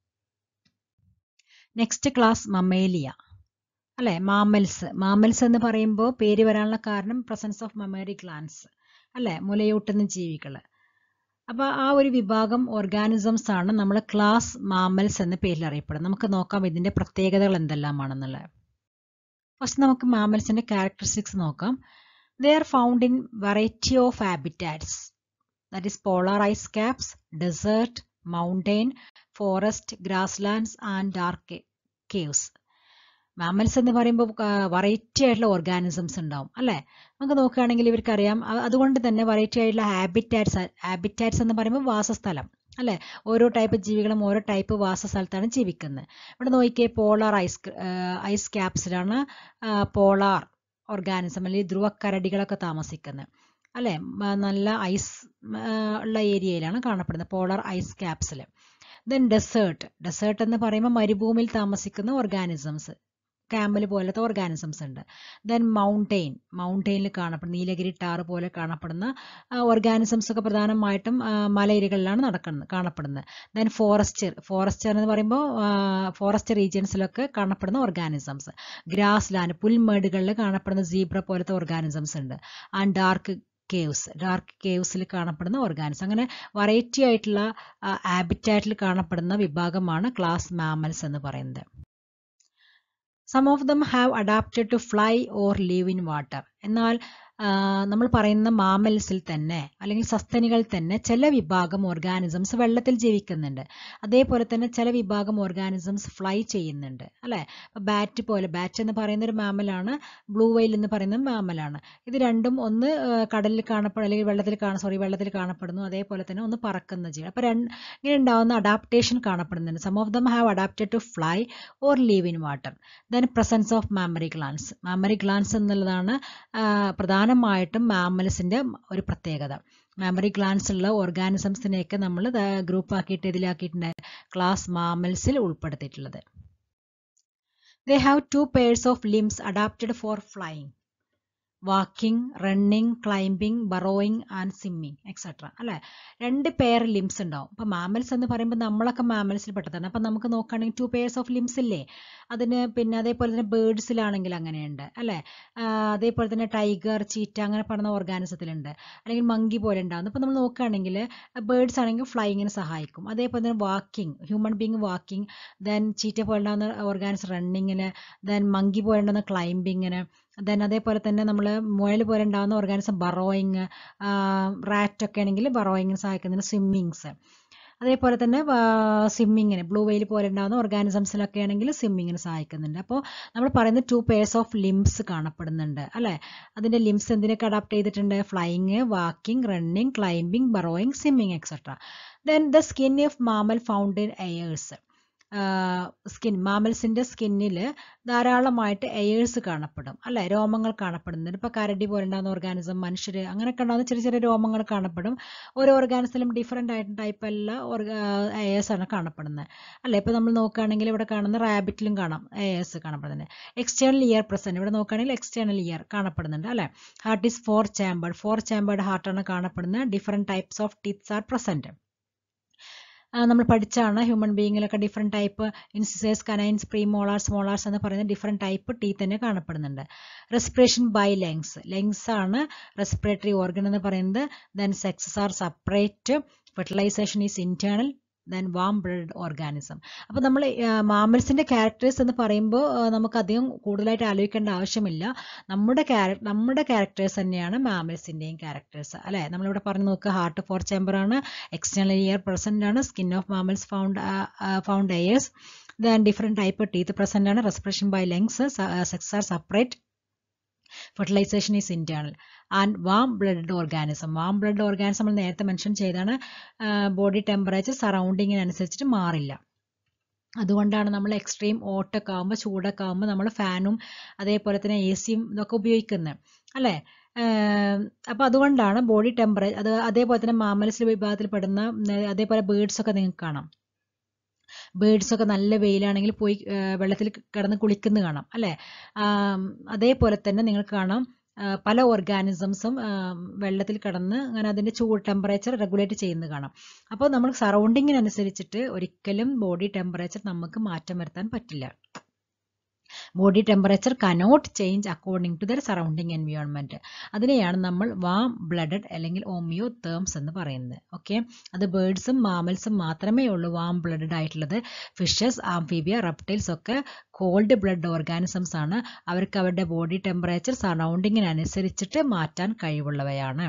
next class Mammalia അല്ലെ മാമൽസ് മാമൽസ് എന്ന് പറയുമ്പോൾ പേര് വരാനുള്ള കാരണം പ്രസൻസ് ഓഫ് മമേറി ഗ്ലാൻസ് അല്ലെ മുലയൂട്ടുന്ന ജീവികൾ അപ്പോൾ ആ ഒരു വിഭാഗം ഓർഗാനിസംസ് ആണ് നമ്മൾ ക്ലാസ് മാമൽസ് എന്ന പേരിൽ അറിയപ്പെടുന്നത് നമുക്ക് നോക്കാം ഇതിന്റെ പ്രത്യേകതകൾ എന്തെല്ലാമാണെന്നുള്ളത് ഫസ്റ്റ് നമുക്ക് മാമൽസിന്റെ ക്യാരക്ടറിസ്റ്റിക്സ് നോക്കാം they are found in variety of habitats that is polar ice caps desert mountain forest grasslands and dark caves mammals എന്ന് പറയുമ്പോൾ വെറൈറ്റി ആയിട്ടുള്ള ഓർഗാനിസംസ് ഉണ്ടാവും അല്ലേ നമുക്ക് നോക്കുകയാണെങ്കിൽ ഇവർക്കറിയാം അതുകൊണ്ട് തന്നെ വെറൈറ്റി ആയിട്ടുള്ള ഹാബിറ്റാറ്റ്സ് ഹാബിറ്റാറ്റ്സ് എന്ന് പറയുമ്പോൾ വാസസ്ഥലം അല്ലേ ഓരോ ടൈപ്പ് ജീവികളും ഓരോ ടൈപ്പ് വാസസ്ഥലത്താണ് ജീവിക്കുന്നത് ഇവിടെ നോക്കിയേ പോളാർ ഐസ് ഐസ് ക്യാപ്സിലാണ് പോളാർ ഓർഗാനിസം അല്ലെങ്കിൽ ധ്രുവക്കരടികളൊക്കെ താമസിക്കുന്നത് അല്ലേ നല്ല ഐസ് ഉള്ള ഏരിയയിലാണ് കാണപ്പെടുന്നത് പോളാർ ഐസ് ക്യാപ്സിൽ ദെൻ ഡെസേർട്ട് ഡെസേർട്ട് എന്ന് പറയുമ്പോൾ മരുഭൂമിയിൽ താമസിക്കുന്ന ഓർഗാനിസംസ് ക്യാമൽ പോലത്തെ ഓർഗാനിസംസ് ഉണ്ട് ദെൻ മൗണ്ടെയിൻ മൗണ്ടെയിനിൽ കാണപ്പെടുന്ന നീലഗിരി ടാറ് പോലെ കാണപ്പെടുന്ന ഓർഗാനിസംസ് ഒക്കെ പ്രധാനമായിട്ടും മലയിരകളിലാണ് നടക്കുന്നത് കാണപ്പെടുന്നത് ദെൻ ഫോറസ്റ്റ് ഫോറസ്റ്റ് എന്ന് പറയുമ്പോൾ ഫോറസ്റ്റ് റീജിയൻസിലൊക്കെ കാണപ്പെടുന്ന ഓർഗാനിസംസ് ഗ്രാസ് ലാൻഡ് പുൽമേടുകളിൽ കാണപ്പെടുന്ന സീബ്ര പോലത്തെ ഓർഗാനിസംസ് ഉണ്ട് ആൻഡ് ഡാർക്ക് കേവ്സ് ഡാർക്ക് കേവ്സിൽ കാണപ്പെടുന്ന ഓർഗാനിസം അങ്ങനെ വെറൈറ്റി ആയിട്ടുള്ള ഹാബിറ്റാറ്റിൽ കാണപ്പെടുന്ന വിഭാഗമാണ് ക്ലാസ് മാമൽസ് എന്ന് പറയുന്നത് some of them have adapted to fly or live in water എന്നാൽ നമ്മൾ പറയുന്ന മാമൽസിൽ തന്നെ അല്ലെങ്കിൽ സസ്തനികൾ തന്നെ ചില വിഭാഗം ഓർഗാനിസംസ് വെള്ളത്തിൽ ജീവിക്കുന്നുണ്ട് അതേപോലെ തന്നെ ചില വിഭാഗം ഓർഗാനിസംസ് ഫ്ലൈ ചെയ്യുന്നുണ്ട് അല്ലേ അപ്പോൾ ബാറ്റ് പോലെ ബാറ്റ് എന്ന് പറയുന്ന ഒരു മാമലാണ് ബ്ലൂ വെയിൽ എന്ന് പറയുന്ന മാമലാണ് ഇത് രണ്ടും ഒന്ന് കടലിൽ കാണപ്പെടും അല്ലെങ്കിൽ വെള്ളത്തിൽ കാണ സോറി വെള്ളത്തിൽ കാണപ്പെടുന്നു അതേപോലെ തന്നെ ഒന്ന് പറക്കുന്ന ജീവി അപ്പോൾ രണ്ട് ഇങ്ങനെ ഉണ്ടാകുന്ന അഡാപ്റ്റേഷൻ കാണപ്പെടുന്നുണ്ട് some of them have adapted to fly or live in water then presence of mammary glands mammary glands എന്നുള്ളതാണ് പ്രധാനമായിട്ടും മാമൽസിന്റെ ഒരു പ്രത്യേകത മാമറി ഗ്ലാൻസ് ഉള്ള ഓർഗാനിസംസിനെയൊക്കെ നമ്മൾ ഗ്രൂപ്പ് ആക്കിയിട്ട് ഇതിലാക്കിയിട്ടുണ്ട് ക്ലാസ് മാമൽസിൽ ഉൾപ്പെടുത്തിയിട്ടുള്ളത് they have two pairs of limbs adapted for flying walking running climbing burrowing and swimming etcetera അല്ലേ രണ്ട് പെയർ ലിംസ് ഉണ്ടാവും അപ്പോൾ മാമൽസ് എന്ന് പറയുമ്പോൾ നമ്മളൊക്കെ മാമൽസിൽ പെട്ടതാണ് അപ്പം നമുക്ക് നോക്കുകയാണെങ്കിൽ ടു പെയർസ് ഓഫ് ലിംസ് ഇല്ലേ അതിന് പിന്നെ അതേപോലെ തന്നെ ബേഡ്സിലാണെങ്കിൽ അങ്ങനെയുണ്ട് അല്ലേ അതേപോലെ തന്നെ ടൈഗർ ചീറ്റ അങ്ങനെ പറയുന്ന ഓർഗാനിസത്തിലുണ്ട് അല്ലെങ്കിൽ മങ്കി പോലെ ഉണ്ടാകുന്നു അപ്പോൾ നമ്മൾ നോക്കുകയാണെങ്കിൽ ബേഡ്സ് ആണെങ്കിൽ ഫ്ലൈയിങ്ങിന് സഹായിക്കും അതേപോലെ തന്നെ walking human being walking then cheetah പോലെ ഉണ്ടാകുന്ന ഓർഗാനിസം റണ്ണിങ്ങിന് ദെൻ മങ്കി പോലെ ഉണ്ടാകുന്ന ക്ലൈംബിങ്ങിന് ദെൻ അതേപോലെ തന്നെ നമ്മൾ മുയൽ പോലെ ഉണ്ടാകുന്ന ഓർഗാനിസം ബറോയിങ് റാറ്റ് ഒക്കെ ആണെങ്കിൽ ബറോയിങ്ങിന് സഹായിക്കുന്നതിന് സ്വിമ്മിങ്സ് അതേപോലെ തന്നെ സ്വിമ്മിങ്ങിന് ബ്ലൂ വെയിൽ പോലെ ഉണ്ടാകുന്ന ഓർഗാനിസംസിലൊക്കെ ആണെങ്കിൽ സ്വിമ്മിങ്ങിന് സഹായിക്കുന്നുണ്ട് അപ്പോൾ നമ്മൾ പറയുന്ന ടു പേഴ്സ് ഓഫ് ലിംസ് കാണപ്പെടുന്നുണ്ട് അല്ലേ അതിൻ്റെ ലിംസ് എന്തിനൊക്കെ അഡാപ്റ്റ് ചെയ്തിട്ടുണ്ട് flying walking running climbing burrowing swimming etcetera then the skin of mammal found in hairs skin മാമൽസിന്റെ സ്കിന്നിൽ ധാരാളമായിട്ട് എയേഴ്സ് കാണപ്പെടും അല്ലെ രോമങ്ങൾ കാണപ്പെടുന്നുണ്ട് ഇപ്പൊ കരടി പോലെ ഉണ്ടാകുന്ന ഓർഗാനിസം മനുഷ്യർ അങ്ങനെയൊക്കെ ഉണ്ടാകുന്ന ചെറിയ ചെറിയ രോമങ്ങൾ കാണപ്പെടും ഓരോ ഓർഗാനിസിലും ഡിഫറെൻ്റ് ആയിട്ട് ടൈപ്പ് എല്ലാ എയേഴ്സ് ആണ് കാണപ്പെടുന്നത് അല്ലെ ഇപ്പൊ നമ്മൾ നോക്കുകയാണെങ്കിൽ ഇവിടെ കാണുന്ന റാബിറ്റിലും കാണാം എയേഴ്സ് കാണപ്പെടുന്നുണ്ട് എക്സ്റ്റേണൽ ഇയർ പ്രസന്റ് ഇവിടെ നോക്കുകയാണെങ്കിൽ എക്സ്റ്റേണൽ ഇയർ കാണപ്പെടുന്നുണ്ട് അല്ലെ heart is four chambered four chambered ഹാർട്ടാണ് കാണപ്പെടുന്നത് different types of teeths are present നമ്മൾ പഠിച്ചാണ് ഹ്യൂമൻ ബീയിങ്ങിലൊക്കെ different type incisors canines premolars molars എന്ന് പറയുന്ന ഡിഫറെൻറ്റ് ടൈപ്പ് ടീത്ത് തന്നെ കാണപ്പെടുന്നുണ്ട് റെസ്പിറേഷൻ ബൈ ലെങ്സ് ലെങ്സ് ആണ് റെസ്പിറേറ്ററി ഓർഗൻ എന്ന് പറയുന്നത് then sexes are separate fertilization is internal then warm blood organism അപ്പോൾ നമ്മൾ മാമൽസിന്റെ ക്യാരക്ടേഴ്സ് എന്ന് പറയുമ്പോൾ നമുക്ക് അധികം കൂടുതലായിട്ട് ആലോചിക്കേണ്ട ആവശ്യമില്ല നമ്മുടെ നമ്മുടെ ക്യാരക്ടേഴ്സ് തന്നെയാണ് മാമൽസിന്റെയും ക്യാരക്ടേഴ്സ് അല്ലെ നമ്മളിവിടെ പറഞ്ഞു നോക്കുക ഹാർട്ട് ഫോർ ചേമ്പർ ആണ് എക്സ്റ്റേണൽ ഇയർ പ്രസന്റ് ആണ് skin of mammals found found hairs then different type teeth present ആണ് respiration by lungs sex are separate fertilization is internal and warm blood organism warm blood organism നമ്മൾ നേരത്തെ mention ചെയ്താണ് body temperature സറൗണ്ടിങ്ങിനനുസരിച്ചിട്ട് മാറില്ല അതുകൊണ്ടാണ് നമ്മൾ extreme ഓട്ടൊക്കെ ആകുമ്പോൾ ചൂടൊക്കെ ആകുമ്പോൾ നമ്മൾ ഫാനും അതേപോലെ തന്നെ എ സിയും ഇതൊക്കെ ഉപയോഗിക്കുന്നത് അല്ലേ അപ്പോൾ അതുകൊണ്ടാണ് ബോഡി ടെമ്പറേച്ചർ അത് അതേപോലെ തന്നെ മാമൽസ് വിഭാഗത്തിൽ പെടുന്ന അതേപോലെ ബേർഡ്സ് ഒക്കെ നിങ്ങൾക്ക് കാണാം ബേഡ്സ് ഒക്കെ നല്ല വെയിലാണെങ്കിൽ പോയി വെള്ളത്തിൽ കിടന്ന് കുളിക്കുന്ന കാണാം അല്ലേ അതേപോലെ തന്നെ നിങ്ങൾക്ക് കാണാം പല ഓർഗാനിസംസും വെള്ളത്തിൽ കിടന്ന് അങ്ങനെ അതിൻ്റെ ചൂട് ടെമ്പറേച്ചർ റെഗുലേറ്റ് ചെയ്യുന്നത് കാണാം അപ്പോൾ നമ്മൾ സറൗണ്ടിങ്ങിനനുസരിച്ചിട്ട് ഒരിക്കലും ബോഡി ടെമ്പറേച്ചർ നമുക്ക് മാറ്റം വരുത്താൻ പറ്റില്ല body temperature cannot change according to their surrounding environment അതിനെയാണ് നമ്മൾ വാം ബ്ലഡഡ് അല്ലെങ്കിൽ ഓമിയോ തേംസ് എന്ന് പറയുന്നത് ഓക്കെ അത് ബേർഡ്സും മാമൽസും മാത്രമേ ഉള്ളൂ വാം ബ്ലഡഡ് ആയിട്ടുള്ളത് ഫിഷസ് ആംഫീബിയ റെപ്റ്റൈൽസ് ഒക്കെ കോൾഡ് ബ്ലഡ് ഓർഗാനിസംസ് ആണ് അവർക്ക് അവരുടെ ബോഡി ടെമ്പറേച്ചർ സറൗണ്ടിങ്ങിനനുസരിച്ചിട്ട് മാറ്റാൻ കഴിവുള്ളവയാണ്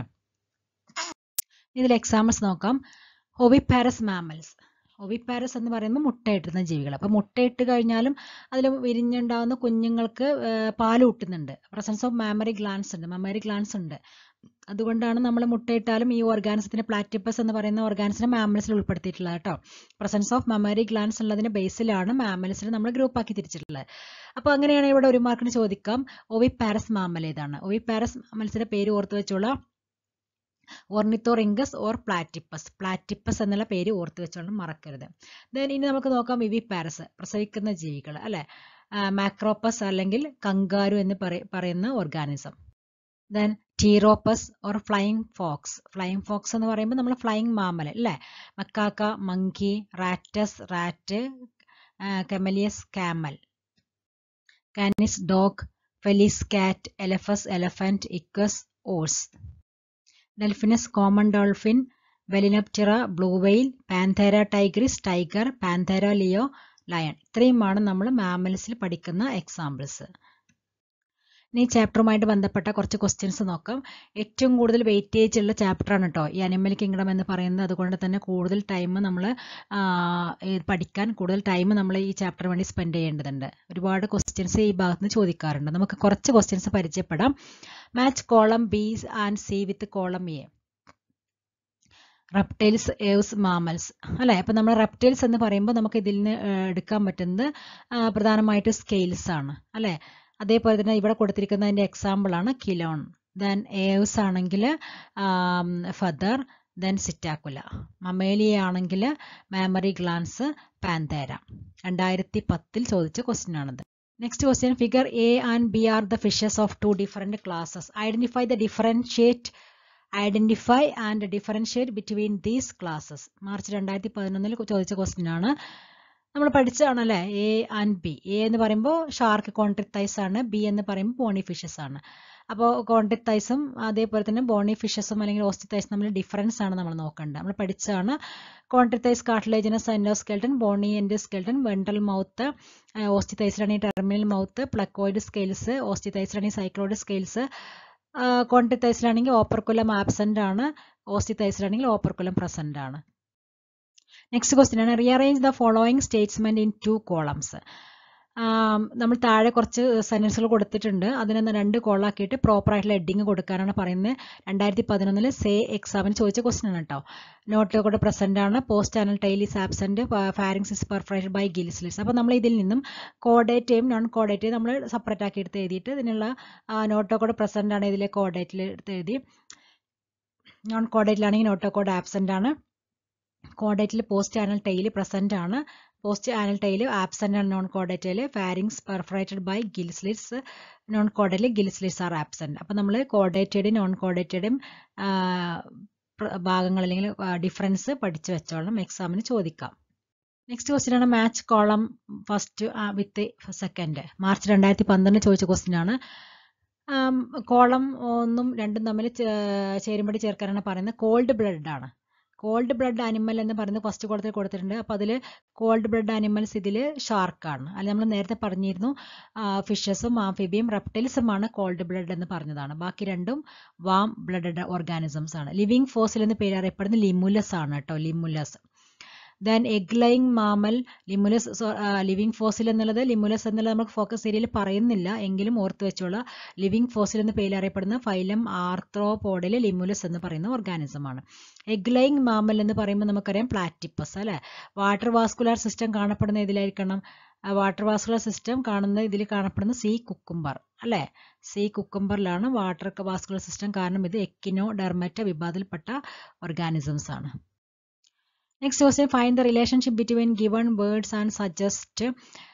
ഇതിൽ എക്സാമ്പിൾസ് നോക്കാം ഹൊവിപാരസ് മാമൽസ് ഒവിപ്പാരസ് എന്ന് പറയുമ്പോൾ മുട്ടയിടുന്ന ജീവികൾ അപ്പോൾ മുട്ടയിട്ട് കഴിഞ്ഞാലും അതിൽ വിരിഞ്ഞുണ്ടാകുന്ന കുഞ്ഞുങ്ങൾക്ക് പാൽ ഊട്ടുന്നുണ്ട് പ്രസൻസ് ഓഫ് മാമറി ഗ്ലാൻസ് ഉണ്ട് മെമ്മറി ഗ്ലാൻസ് ഉണ്ട് അതുകൊണ്ടാണ് നമ്മൾ മുട്ടയിട്ടാലും ഈ ഓർഗാനിസത്തിന് പ്ലാറ്റിപ്പസ് എന്ന് പറയുന്ന ഓർഗാനിസിനെ മാമൽസിൽ ഉൾപ്പെടുത്തിയിട്ടുള്ളത് കേട്ടോ പ്രസൻസ് ഓഫ് മെമ്മറി ഗ്ലാൻസ് ഉള്ളതിന്റെ ബേസിലാണ് മാമൽസിനെ നമ്മൾ ഗ്രൂപ്പ് ആക്കി തിരിച്ചിട്ടുള്ളത് അപ്പോൾ അങ്ങനെയാണ് ഇവിടെ ഒരു മാർക്കിന് ചോദിക്കാം ഒവിപാരസ് മാമൽ ഏതാണ് ഒവിപാരസ് മാമൽസിന്റെ പേര് ഓർത്ത് വെച്ചോളാം ഓർണിത്തോറിംഗസ് ഓർ പ്ലാറ്റിപ്പസ് പ്ലാറ്റിപ്പസ് എന്നുള്ള പേര് ഓർത്ത് വെച്ചോളാം മറക്കരുത് ദെൻ ഇനി നമുക്ക് നോക്കാം വിവി പാരസ് പ്രസവിക്കുന്ന ജീവികൾ അല്ലെ മാക്രോപ്പസ് അല്ലെങ്കിൽ കങ്കാരു എന്ന് പറയുന്ന organism then Pteropus or flying fox flying fox എന്ന് പറയുമ്പോൾ നമ്മൾ ഫ്ലൈയിങ് മാമൽ അല്ലേ Macaca monkey Rattus rat Camelus camel Canis dog Felis cat Elephas elephant Equus horse Delphinus common dolphin Balaenoptera blue whale Panthera tigris tiger Panthera leo lion ഇത്രയുമാണ് നമ്മൾ മാമൽസിൽ പഠിക്കുന്ന examples ഇനി ചാപ്റ്ററുമായിട്ട് ബന്ധപ്പെട്ട കുറച്ച് ക്വസ്റ്റ്യൻസ് നോക്കാം ഏറ്റവും കൂടുതൽ വെയിറ്റേജ് ഉള്ള ചാപ്റ്ററാണ് കേട്ടോ ഈ അനിമൽ കിങ്ഡം എന്ന് പറയുന്നത് അതുകൊണ്ട് തന്നെ കൂടുതൽ ടൈം നമ്മൾ പഠിക്കാൻ കൂടുതൽ ടൈം നമ്മൾ ഈ ചാപ്റ്റർ വേണ്ടി സ്പെൻഡ് ചെയ്യേണ്ടതുണ്ട് ഒരുപാട് ക്വസ്റ്റ്യൻസ് ഈ ഭാഗത്ത് നിന്ന് ചോദിക്കാറുണ്ട് നമുക്ക് കുറച്ച് ക്വസ്റ്റ്യൻസ് പരിചയപ്പെടാം match column B and C with column A reptiles Aves mammals അല്ലേ അപ്പം നമ്മൾ റെപ്റ്റൈൽസ് എന്ന് പറയുമ്പോൾ നമുക്ക് ഇതിൽ നിന്ന് എടുക്കാൻ പറ്റുന്നത് പ്രധാനമായിട്ട് സ്കെയിൽസ് ആണ് അല്ലേ അതേപോലെ തന്നെ ഇവിടെ കൊടുത്തിരിക്കുന്നതിൻ്റെ എക്സാമ്പിളാണ് കിലോൺ ദെൻ ഏവ്സ് ആണെങ്കിൽ ഫദർ ദെൻ സിറ്റാക്കുല മമേലിയ ആണെങ്കിൽ മാമറി ഗ്ലാൻസ് പാന്തേര രണ്ടായിരത്തി പത്തിൽ ചോദിച്ച ക്വസ്റ്റ്യൻ ആണിത് next question figure A and B are the fishes of two different classes identify the differentiate identify and differentiate between these classes March രണ്ടായിരത്തി പതിനൊന്നിൽ ചോദിച്ച question ആണ് നമ്മൾ പഠിച്ചതാണല്ലേ എ ആൻഡ് ബി എ എന്ന് പറയുമ്പോൾ ഷാർക്ക് കോൺട്രിത്തൈസ് ആണ് ബി എന്ന് പറയുമ്പോൾ ബോണി ഫിഷസ് ആണ് അപ്പോൾ കോൺട്രിത്തൈസും അതേപോലെ തന്നെ ബോണി ഫിഷസും അല്ലെങ്കിൽ ഓസ്റ്റിത്തൈസും തമ്മിൽ ഡിഫറൻസ് ആണ് നമ്മൾ നോക്കേണ്ടത് നമ്മൾ പഠിച്ചതാണ് Chondrichthyes cartilaginous endoskeleton bony endoskeleton ventral mouth ഓസ്റ്റിത്തൈസിലാണെങ്കിൽ ടെർമിനൽ മൗത്ത് പ്ലക്കോയിഡ് സ്കെയിൽസ് ഓസ്റ്റിത്തൈസിലാണെങ്കിൽ സൈക്ലോയിഡ് സ്കെയിൽസ് കോൺട്രിത്തൈസിലാണെങ്കിൽ ഓപ്പർക്കുലം ആബ്സെന്റ് ആണ് ഓസ്റ്റിത്തൈസിലാണെങ്കിൽ ഓപ്പർക്കുലം പ്രസന്റ് ആണ് നെക്സ്റ്റ് ക്വസ്റ്റ്യൻ ആണ് റീഅറേഞ്ച് ദ ഫോളോയിങ് സ്റ്റേറ്റ്സ്മെന്റ് ഇൻ ടു കോളംസ് നമ്മൾ താഴെ കുറച്ച് സെൻറ്റൻസുകൾ കൊടുത്തിട്ടുണ്ട് അതിനെ രണ്ട് കോളാക്കിയിട്ട് പ്രോപ്പറായിട്ടുള്ള ഹെഡിങ് കൊടുക്കാനാണ് പറയുന്നത് രണ്ടായിരത്തി പതിനൊന്നിൽ സേ എക്സാമിന് ചോദിച്ച ക്വസ്റ്റൻ ആണ് കേട്ടോ നോട്ട് കൂടെ പ്രസൻ്റ് ആണ് post anal tail is absent pharynx is perforated by gill slits അപ്പോൾ നമ്മൾ ഇതിൽ നിന്നും കോഡേറ്റയും നോൺ കോഡേറ്റയും നമ്മൾ സെപ്പറേറ്റ് ആക്കി എടുത്ത് എഴുതിയിട്ട് ഇതിനുള്ള നോട്ടോ കൂടെ പ്രസൻ്റ് ആണ് ഇതിലെ കോഡേറ്റിൽ എടുത്ത് എഴുതി നോൺ കോഡേറ്റിലാണെങ്കിൽ നോട്ടോ കോഡ് ആബ്സെൻ്റ് ആണ് കോഡേറ്റിൽ പോസ്റ്റ് ആനൽ ടൈൽ പ്രസൻ്റ് ആണ് പോസ്റ്റ് ആനൽ ടൈൽ ആബ്സെൻ്റ് ആണ് നോൺ കോഡേറ്റയിൽ pharynx perforated by gill slits non കോഡേറ്റിൽ ഗിൽസ്ലിറ്റ്സ് ആർ ആബ്സെൻ്റ് അപ്പോൾ നമ്മൾ കോഡേറ്റയുടെയും നോൺ കോഡേറ്റയുടെയും ഭാഗങ്ങൾ അല്ലെങ്കിൽ ഡിഫറൻസ് പഠിച്ചു വെച്ചോളണം എക്സാമിന് ചോദിക്കാം നെക്സ്റ്റ് ക്വസ്റ്റ്യൻ ആണ് match column first with second March രണ്ടായിരത്തി പന്ത്രണ്ട് ചോദിച്ച ക്വസ്റ്റ്യൻ ആണ് കോളം ഒന്നും രണ്ടും തമ്മിൽ ചേരുമ്പടി ചേർക്കാനാണ് പറയുന്നത് കോൾഡ് ബ്ലഡ് ആണ് കോൾഡ് ബ്ലഡ് അനിമൽ എന്ന് പറയുന്നത് ഫസ്റ്റ് കോളത്തിൽ കൊടുത്തിട്ടുണ്ട് അപ്പോൾ അതിൽ കോൾഡ് ബ്ലഡ് അനിമൽസ് ഇതിൽ ഷാർക്കാണ് അതിൽ നമ്മൾ നേരത്തെ പറഞ്ഞിരുന്നു ഫിഷസും ആംഫിബിയും റെപ്റ്റൈൽസുമാണ് കോൾഡ് ബ്ലഡ് എന്ന് പറഞ്ഞതാണ് ബാക്കി രണ്ടും വാം ബ്ലഡഡ് ഓർഗാനിസംസ് ആണ് ലിവിങ് ഫോസിൽ എന്ന് പേര് അറിയപ്പെടുന്ന ലിമുലസ് ആണ് കേട്ടോ Limulus then egg laying mammal Limulus living fossil എന്നുള്ളത് ലിമുലസ് എന്നുള്ളത് നമുക്ക് ഫോക്കസ് ഏരിയയിൽ പറയുന്നില്ല എങ്കിലും ഓർത്ത് വെച്ചോളാം ലിവിങ് ഫോസിൽ എന്ന് പേരിൽ അറിയപ്പെടുന്ന ഫൈലം ആർത്രോപോഡിൽ ലിമുലസ് എന്ന് പറയുന്ന ഓർഗാനിസമാണ് എഗ് ലൈങ് മാമൽ എന്ന് പറയുമ്പോൾ നമുക്കറിയാം പ്ലാറ്റിപ്പസ് അല്ലേ വാട്ടർ വാസ്കുലാർ സിസ്റ്റം കാണപ്പെടുന്ന ഇതിലായിരിക്കണം വാട്ടർ വാസ്കുലർ സിസ്റ്റം കാണുന്ന ഇതിൽ കാണപ്പെടുന്ന സീ കുക്കുംബർ അല്ലേ സീ കുക്കുംബറിലാണ് വാട്ടർ വാസ്കുലർ സിസ്റ്റം കാരണം ഇത് എക്കിനോ ഡെർമറ്റ വിഭാഗത്തിൽപ്പെട്ട ഓർഗാനിസംസ് ആണ് next question find the relationship between given words and suggest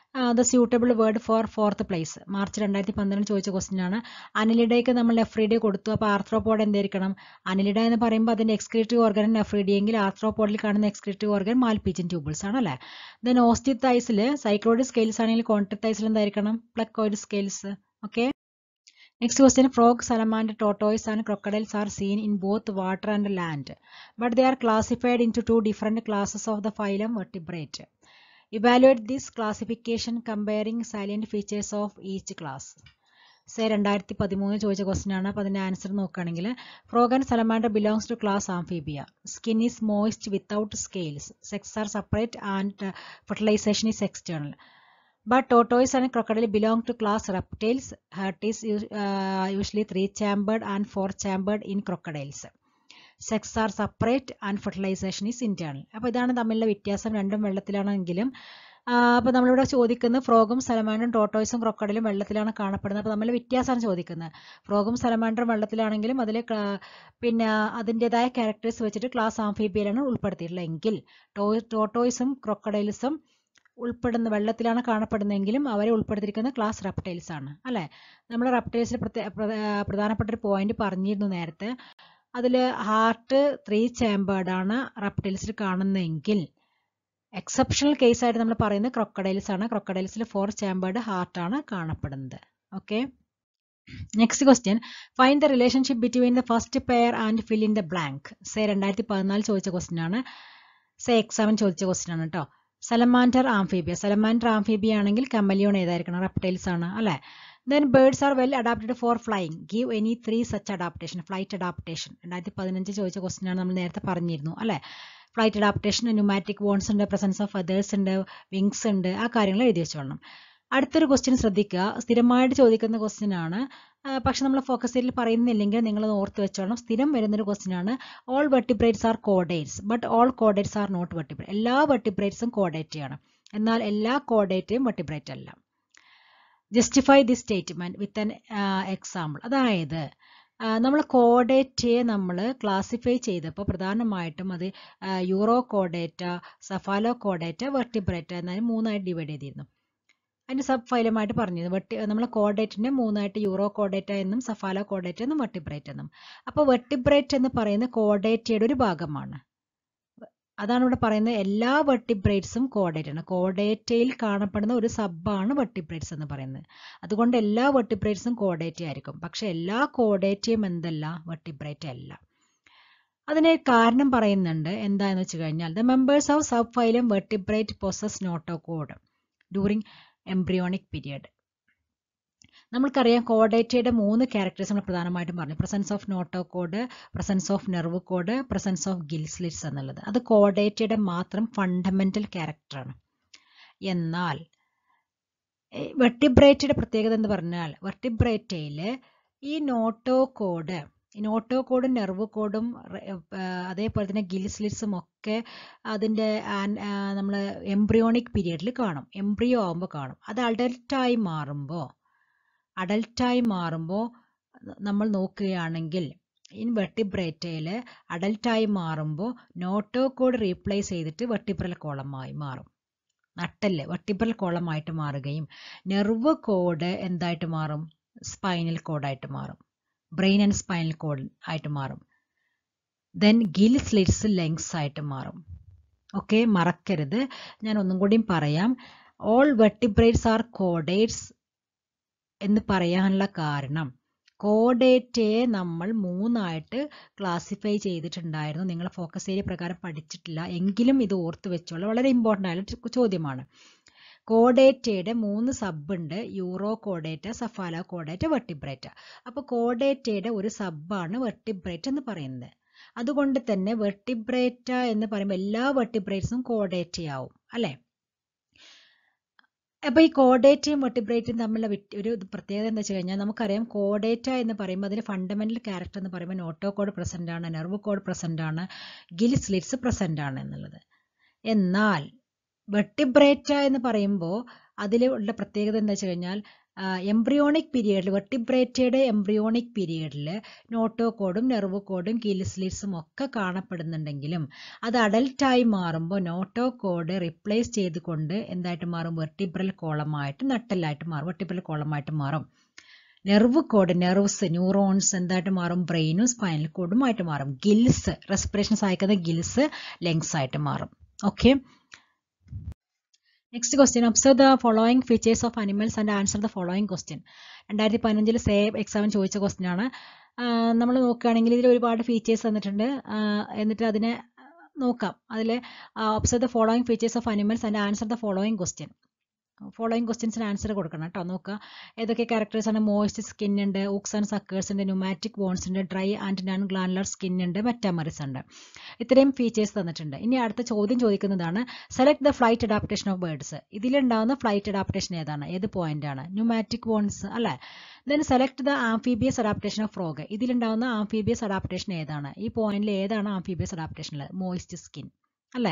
the suitable word for fourth place March രണ്ടായിരത്തി പന്ത്രണ്ട് ചോദിച്ച ക്വസ്റ്റ്യൻ ആണ് അനിലിഡയ്ക്ക് നമ്മൾ നെഫ്രീഡി കൊടുത്തു അപ്പോൾ ആർത്രോപോഡ് എന്തായിരിക്കണം അനിലിഡ എന്ന് പറയുമ്പോൾ അതിൻ്റെ എക്സ്ക്രീറ്റീവ് ഓർഗൻ നെഫ്രീഡി എങ്കിൽ ആർത്രോപോഡിൽ കാണുന്ന എക്സ്ക്രീറ്റീവ് ഓർഗൻ മാൽപീച്ചൻ ട്യൂബിൾസ് ആണ് അല്ലേ ദെൻ ഓസ്റ്റിത്തൈസിൽ സൈക്ലോയിഡ് സ്കെയിൽസ് ആണെങ്കിൽ കോൺട്രിത്തൈസിൽ എന്തായിരിക്കണം placoid scales okay Next question Frog, salamander, tortoise and crocodiles are seen in both water and land, but they are classified into two different classes of the phylum vertebrate. Evaluate this classification comparing salient features of each class. Say രണ്ടായിരത്തി പതിമൂന്ന് ചോദിച്ച question ആണ് അപ്പോൾ അതിൻ്റെ answer നോക്കുകയാണെങ്കിൽ frog and salamander belongs to class Amphibia skin is moist without scales sexes are separate and fertilisation is external but tortoise and crocodile belong to class reptiles. Heart is uh, usually three-chambered and four-chambered in crocodiles. Sex are separate and fertilization is internal. അപ്പോൾ ഇതാണ് തമ്മിലുള്ള വ്യത്യാസം രണ്ടും വെള്ളത്തിലാണെങ്കിലും അപ്പോൾ നമ്മളിവിടെ ചോദിക്കുന്നത് ഫ്രോഗും സലമാൻഡറും ടോട്ടോയ്സും ക്രൊക്കഡിലും വെള്ളത്തിലാണ് കാണപ്പെടുന്നത് അപ്പോൾ നമ്മൾ വ്യത്യാസമാണ് ചോദിക്കുന്നത് ഫ്രോഗും സലമാൻഡറും വെള്ളത്തിലാണെങ്കിലും അതിൽ പിന്നെ അതിൻ്റെതായ ക്യാരക്ടേഴ്സ് വെച്ചിട്ട് ക്ലാസ് ആംഫീബിയയിലാണ് ഉൾപ്പെടുത്തിയിട്ടുള്ളത് എങ്കിൽ ടോട്ടോയ്സും ക്രൊക്കഡൈൽസും ഉൾപ്പെടുന്ന വെള്ളത്തിലാണ് കാണപ്പെടുന്നതെങ്കിലും അവരെ ഉൾപ്പെടുത്തിയിരിക്കുന്ന ക്ലാസ് റെപ്റ്റൈൽസ് ആണ് അല്ലേ നമ്മൾ റെപ്റ്റൈൽസിൽ പ്രധാനപ്പെട്ട ഒരു പോയിന്റ് പറഞ്ഞിരുന്നു നേരത്തെ അതിൽ ഹാർട്ട് ത്രീ ചേമ്പേർഡ് ആണ് റെപ്റ്റൈൽസിൽ കാണുന്നതെങ്കിൽ എക്സെപ്ഷണൽ കേസ് ആയിട്ട് നമ്മൾ പറയുന്നത് ക്രൊക്കഡൈൽസ് ആണ് ക്രൊക്കഡൈൽസിൽ ഫോർ ചേമ്പേർഡ് ഹാർട്ട് ആണ് കാണപ്പെടുന്നത് okay next question find the relationship between the first pair and fill in the blank say രണ്ടായിരത്തി പതിനാല് ചോദിച്ച ക്വസ്റ്റ്യൻ ആണ് സേ എക്സാമിന് ചോദിച്ച ക്വസ്റ്റ്യൻ ആണ് കേട്ടോ സലമാൻഡർ ആംഫീബിയ സലമാൻഡർ ആംഫീബിയ ആണെങ്കിൽ കമലിയോൺ ഏതായിരിക്കണം റെപ്റ്റൈൽസ് ആണ് അല്ലേ then birds are well adapted for flying give any three such adaptation flight adaptation രണ്ടായിരത്തി പതിനഞ്ച് ചോദിച്ച ക്വസ്റ്റ്യൻ ആണ് നമ്മൾ നേരത്തെ പറഞ്ഞിരുന്നു അല്ലേ ഫ്ലൈറ്റ് അഡാപ്റ്റേഷൻ ന്യൂമാറ്റിക് ബോൺസ് ഉണ്ട് പ്രസൻസ് ഓഫ് ഫെതേഴ്സ് ഉണ്ട് വിങ്സ് ഉണ്ട് ആ കാര്യങ്ങൾ എഴുതി വെച്ചോളണം അടുത്തൊരു ക്വസ്റ്റ്യൻ ശ്രദ്ധിക്കുക സ്ഥിരമായിട്ട് ചോദിക്കുന്ന ക്വസ്റ്റ്യൻ ആണ് പക്ഷെ നമ്മൾ ഫോക്കസ് ഏരിയയിൽ പറയുന്നില്ലെങ്കിൽ നിങ്ങൾ ഓർത്ത് വെച്ചോളണം സ്ഥിരം വരുന്നൊരു ക്വസ്റ്റ്യൻ ആണ് all vertebrates are chordates but all chordates are not vertebrate എല്ലാ വെർട്ടിബ്രേറ്റ്സും കോഡേറ്റ് ആണ് എന്നാൽ എല്ലാ കോഡേറ്റും വെർട്ടിബ്രേറ്റ് അല്ല justify the statement with an example അതായത് നമ്മൾ കോഡേറ്റയെ നമ്മൾ ക്ലാസിഫൈ ചെയ്തപ്പോൾ പ്രധാനമായിട്ടും അത് യൂറോ കോഡേറ്റ സഫാലോ കോഡേറ്റ വെർട്ടിബ്രേറ്റ എന്നതിന് മൂന്നായിട്ട് ഡിവൈഡ് ചെയ്തിരുന്നു അതിൻ്റെ സബ് ഫൈലമായിട്ട് പറഞ്ഞത് വെട്ടി നമ്മൾ കോഡേറ്റിനെ മൂന്നായിട്ട് യൂറോ കോഡേറ്റ എന്നും സഫാലോ കോഡേറ്റ എന്നും വെർട്ടിബ്രേറ്റ് എന്നും അപ്പോൾ വെർട്ടിബ്രേറ്റ് എന്ന് പറയുന്നത് കോഡേറ്റയുടെ ഒരു ഭാഗമാണ് അതാണ് ഇവിടെ പറയുന്നത് എല്ലാ വെർട്ടിബ്രേറ്റ്സും കോഡേറ്റ് ആണ് കോഡേറ്റയിൽ കാണപ്പെടുന്ന ഒരു സബ്ബാണ് വെർട്ടിബ്രേറ്റ്സ് എന്ന് പറയുന്നത് അതുകൊണ്ട് എല്ലാ വെർട്ടിബ്രേറ്റ്സും കോഡേറ്റ ആയിരിക്കും പക്ഷെ എല്ലാ കോഡേറ്റയും എന്തല്ല വെർട്ടിബ്രേറ്റ് അല്ല അതിന് കാരണം പറയുന്നുണ്ട് എന്താണെന്ന് വെച്ച് കഴിഞ്ഞാൽ the members of subphylum vertebrate possess notochord during embryonic period നമ്മൾക്കറിയാം കോഡേറ്റയുടെ മൂന്ന് ക്യാരക്ടേഴ്സ് നമ്മൾ പ്രധാനമായിട്ടും പറഞ്ഞു presence of notochord presence of nerve cord presence of gill slits എന്നുള്ളത് അത് കോഡേറ്റയുടെ മാത്രം ഫണ്ടമെന്റൽ ക്യാരക്ടറാണ് എന്നാൽ വെർട്ടിബ്രേറ്റയുടെ പ്രത്യേകത എന്ന് പറഞ്ഞാൽ വെർട്ടിബ്രേറ്റയിൽ ഈ നോട്ടോ കോഡ് ഈ നോട്ടോ കോഡും നെർവ് കോഡും അതേപോലെ തന്നെ ഗിൽസ്ലിറ്റ്സും ഒക്കെ അതിൻ്റെ നമ്മൾ എംബ്രിയോണിക് പീരിയഡിൽ കാണും എംബ്രിയോ ആകുമ്പോൾ കാണും അത് അഡൽട്ടായി മാറുമ്പോൾ അഡൽട്ടായി മാറുമ്പോൾ നമ്മൾ നോക്കുകയാണെങ്കിൽ ഇൻ വെർട്ടിബ്രേറ്റയിൽ അഡൽട്ടായി മാറുമ്പോൾ നോട്ടോ കോഡ് റീപ്ലേസ് ചെയ്തിട്ട് വെർട്ടിബ്രൽ കോളമായി മാറും നട്ടല് വെർട്ടിബ്രൽ കോളമായിട്ട് മാറുകയും നെർവ് കോഡ് എന്തായിട്ട് മാറും സ്പൈനൽ കോഡായിട്ട് മാറും ബ്രെയിൻ ആൻഡ് സ്പൈനൽ കോഡ് ആയിട്ട് മാറും ദെൻ ഗിൽ സ്ലിറ്റ്സ് ലെങ്സ് ആയിട്ട് മാറും ഓക്കെ മറക്കരുത് ഞാൻ ഒന്നും കൂടിയും പറയാം ഓൾ വെർട്ടിബ്രേറ്റ്സ് ആർ കോഡേറ്റ്സ് എന്ന് പറയാനുള്ള കാരണം കോഡേറ്റയെ നമ്മൾ മൂന്നായിട്ട് ക്ലാസിഫൈ ചെയ്തിട്ടുണ്ടായിരുന്നു നിങ്ങൾ ഫോക്കസ് ഏരിയ പ്രകാരം പഠിച്ചിട്ടില്ല എങ്കിലും ഇത് ഓർത്ത് വെച്ചോളൂ വളരെ ഇമ്പോർട്ടൻ്റ് ആയ ചോദ്യമാണ് കോഡേറ്റയുടെ മൂന്ന് സബ് ഉണ്ട് യൂറോ കോഡേറ്റ സഫാല കോഡേറ്റ വെർട്ടിബ്രേറ്റ അപ്പോൾ കോഡേറ്റയുടെ ഒരു സബ്ബാണ് വെർട്ടിബ്രേറ്റ് എന്ന് പറയുന്നത് അതുകൊണ്ട് തന്നെ വെർട്ടിബ്രേറ്റ എന്ന് പറയുമ്പോൾ എല്ലാ വെർട്ടിബ്രേറ്റ്സും കോഡേറ്റയാവും അല്ലേ അപ്പോൾ ഈ കോഡേറ്റയും വെർട്ടിബ്രേറ്റും തമ്മിലുള്ള ഒരു പ്രത്യേകത എന്ന് വെച്ച് കഴിഞ്ഞാൽ നമുക്കറിയാം കോഡേറ്റ എന്ന് പറയുമ്പോൾ അതിന് ഫണ്ടമെന്റൽ ക്യാരക്ടർ എന്ന് പറയുമ്പോൾ നോട്ടോ കോഡ് പ്രസന്റ് ആണ് നെർവ് കോഡ് പ്രസന്റ് ആണ് ഗിൽ സ്ലിറ്റ്സ് പ്രസന്റ് ആണ് എന്നുള്ളത് എന്നാൽ വെർട്ടിബ്രേറ്റ എന്ന് പറയുമ്പോൾ അതിൽ ഉള്ള പ്രത്യേകത എന്താ വെച്ച് കഴിഞ്ഞാൽ എംബ്രിയോണിക് പീരിയഡിൽ വെർട്ടിബ്രേറ്റയുടെ എംബ്രിയോണിക് പീരിയഡിൽ നോട്ടോ കോഡും നെർവ് കോഡും കിലിസ്ലിറ്റ്സും ഒക്കെ കാണപ്പെടുന്നുണ്ടെങ്കിലും അത് അഡൽട്ടായി മാറുമ്പോൾ നോട്ടോ കോഡ് റിപ്ലേസ് ചെയ്തുകൊണ്ട് എന്തായിട്ട് മാറും വെർട്ടിബ്രൽ കോളമായിട്ട് നട്ടലായിട്ട് മാറും വെർട്ടിബ്രൽ കോളമായിട്ട് മാറും നെർവ് കോഡ് നെർവ്സ് ന്യൂറോൺസ് എന്തായിട്ട് മാറും ബ്രെയിനും സ്പൈനൽ കോഡുമായിട്ട് മാറും ഗിൽസ് റെസ്പിറേഷൻ സഹായിക്കുന്ന ഗിൽസ് ലെങ്സ് ആയിട്ട് മാറും okay next question observe the following features of animals and answer the following question രണ്ടായിരത്തി പതിനഞ്ചിൽ സേവ് എക്സാമിന് ചോദിച്ച ക്വസ്റ്റ്യൻ ആണ് നമ്മൾ നോക്കുകയാണെങ്കിൽ ഇതിൽ ഒരുപാട് ഫീച്ചേഴ്സ് തന്നിട്ടുണ്ട് എന്നിട്ട് അതിനെ നോക്കാം അതിൽ observe the following features of animals and answer the following question following ക്വസ്റ്റ്യൻസിന് ആൻസർ കൊടുക്കണം കേട്ടോ നോക്കുക ഏതൊക്കെ ക്യാരക്ടേഴ്സ് ആണ് മോയ്സ്റ്റ് സ്കിൻ ഉണ്ട് ഊക്സ് ആൻഡ് സക്കേഴ്സ് ഉണ്ട് ന്യൂമാറ്റിക് ബോൺസ് ഉണ്ട് dry and non glandular skin ഉണ്ട് മെറ്റാമറിസ് ഉണ്ട് ഇത്രയും ഫീച്ചേഴ്സ് തന്നിട്ടുണ്ട് ഇനി അടുത്ത ചോദ്യം ചോദിക്കുന്നതാണ് select the flight adaptation of birds ഇതിലുണ്ടാവുന്ന ഫ്ലൈറ്റ് അഡാപ്റ്റേഷൻ ഏതാണ് ഏത് പോയിന്റ് ആണ് ന്യൂമാറ്റിക് ബോൺസ് അല്ലേ then select the amphibious adaptation of frog ഇതിലുണ്ടാവുന്ന ആംഫീബിയസ് അഡാപ്റ്റേഷൻ ഏതാണ് ഈ പോയിന്റിൽ ഏതാണ് ആംഫീബിയസ് അഡാപ്റ്റേഷൻ മോയ്സ്റ്റ് സ്കിൻ അല്ലേ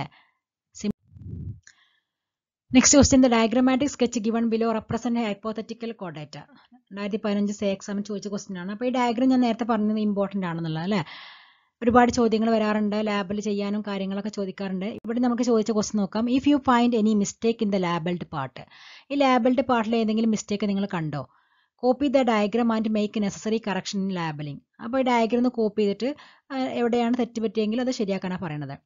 next question the diagrammatic sketch given below represent hypothetical കോഡേറ്റ രണ്ടായിരത്തി പതിനഞ്ച് സേ എക്സാമിന് ചോദിച്ച ക്വസ്റ്റ്യൻ ആണ് അപ്പോൾ ഈ ഡയഗ്രം ഞാൻ നേരത്തെ പറഞ്ഞത് ഇമ്പോർട്ടൻ്റ് ആണെന്നുള്ളത് അല്ലേ ഒരുപാട് ചോദ്യങ്ങൾ വരാറുണ്ട് ലാബിൽ ചെയ്യാനും കാര്യങ്ങളൊക്കെ ചോദിക്കാറുണ്ട് ഇവിടെ നമുക്ക് ചോദിച്ച ക്വസ്റ്റ്യൻ നോക്കാം if you find any mistake in the labelled part ഈ ലാബിൾഡ് പാർട്ടിൽ ഏതെങ്കിലും മിസ്റ്റേക്ക് നിങ്ങൾ കണ്ടോ copy the diagram and make necessary correction in labelling അപ്പോൾ ഈ ഡയഗ്രം ഒന്ന് കോപ്പി ചെയ്തിട്ട് എവിടെയാണ് തെറ്റ് പറ്റിയെങ്കിൽ അത് ശരിയാക്കാനാണ് പറയണത്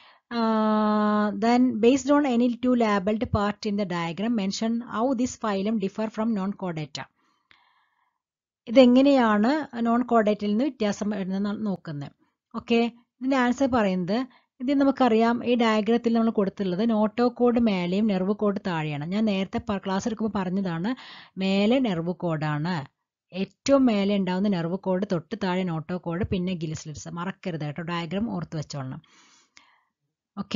then based on any two labeled part in the diagram mention how this phylum differ from non-chordata ഇതെങ്ങനെയാണ് നോൺ കോഡേറ്റിൽ നിന്ന് വ്യത്യാസം വരുന്നത് നോക്കുന്നത് ഓക്കെ ഇതിന്റെ ആൻസർ പറയുന്നത് ഇത് നമുക്കറിയാം ഈ ഡയഗ്രത്തിൽ നമ്മൾ കൊടുത്തിട്ടുള്ളത് നോട്ടോ കോഡ് മേലെയും നെർവ് കോഡ് താഴെയാണ് ഞാൻ നേരത്തെ ക്ലാസ് എടുക്കുമ്പോൾ പറഞ്ഞതാണ് മേലെ നെർവ് കോഡാണ് ഏറ്റവും മേലെ ഉണ്ടാവുന്ന നെർവ് കോഡ് തൊട്ട് താഴെ നോട്ടോ കോഡ് പിന്നെ ഗിലിസ്ലിറ്റ്സ് മറക്കരുത് കേട്ടോ ഡയഗ്രാം ഓർത്ത് വെച്ചോളണം okay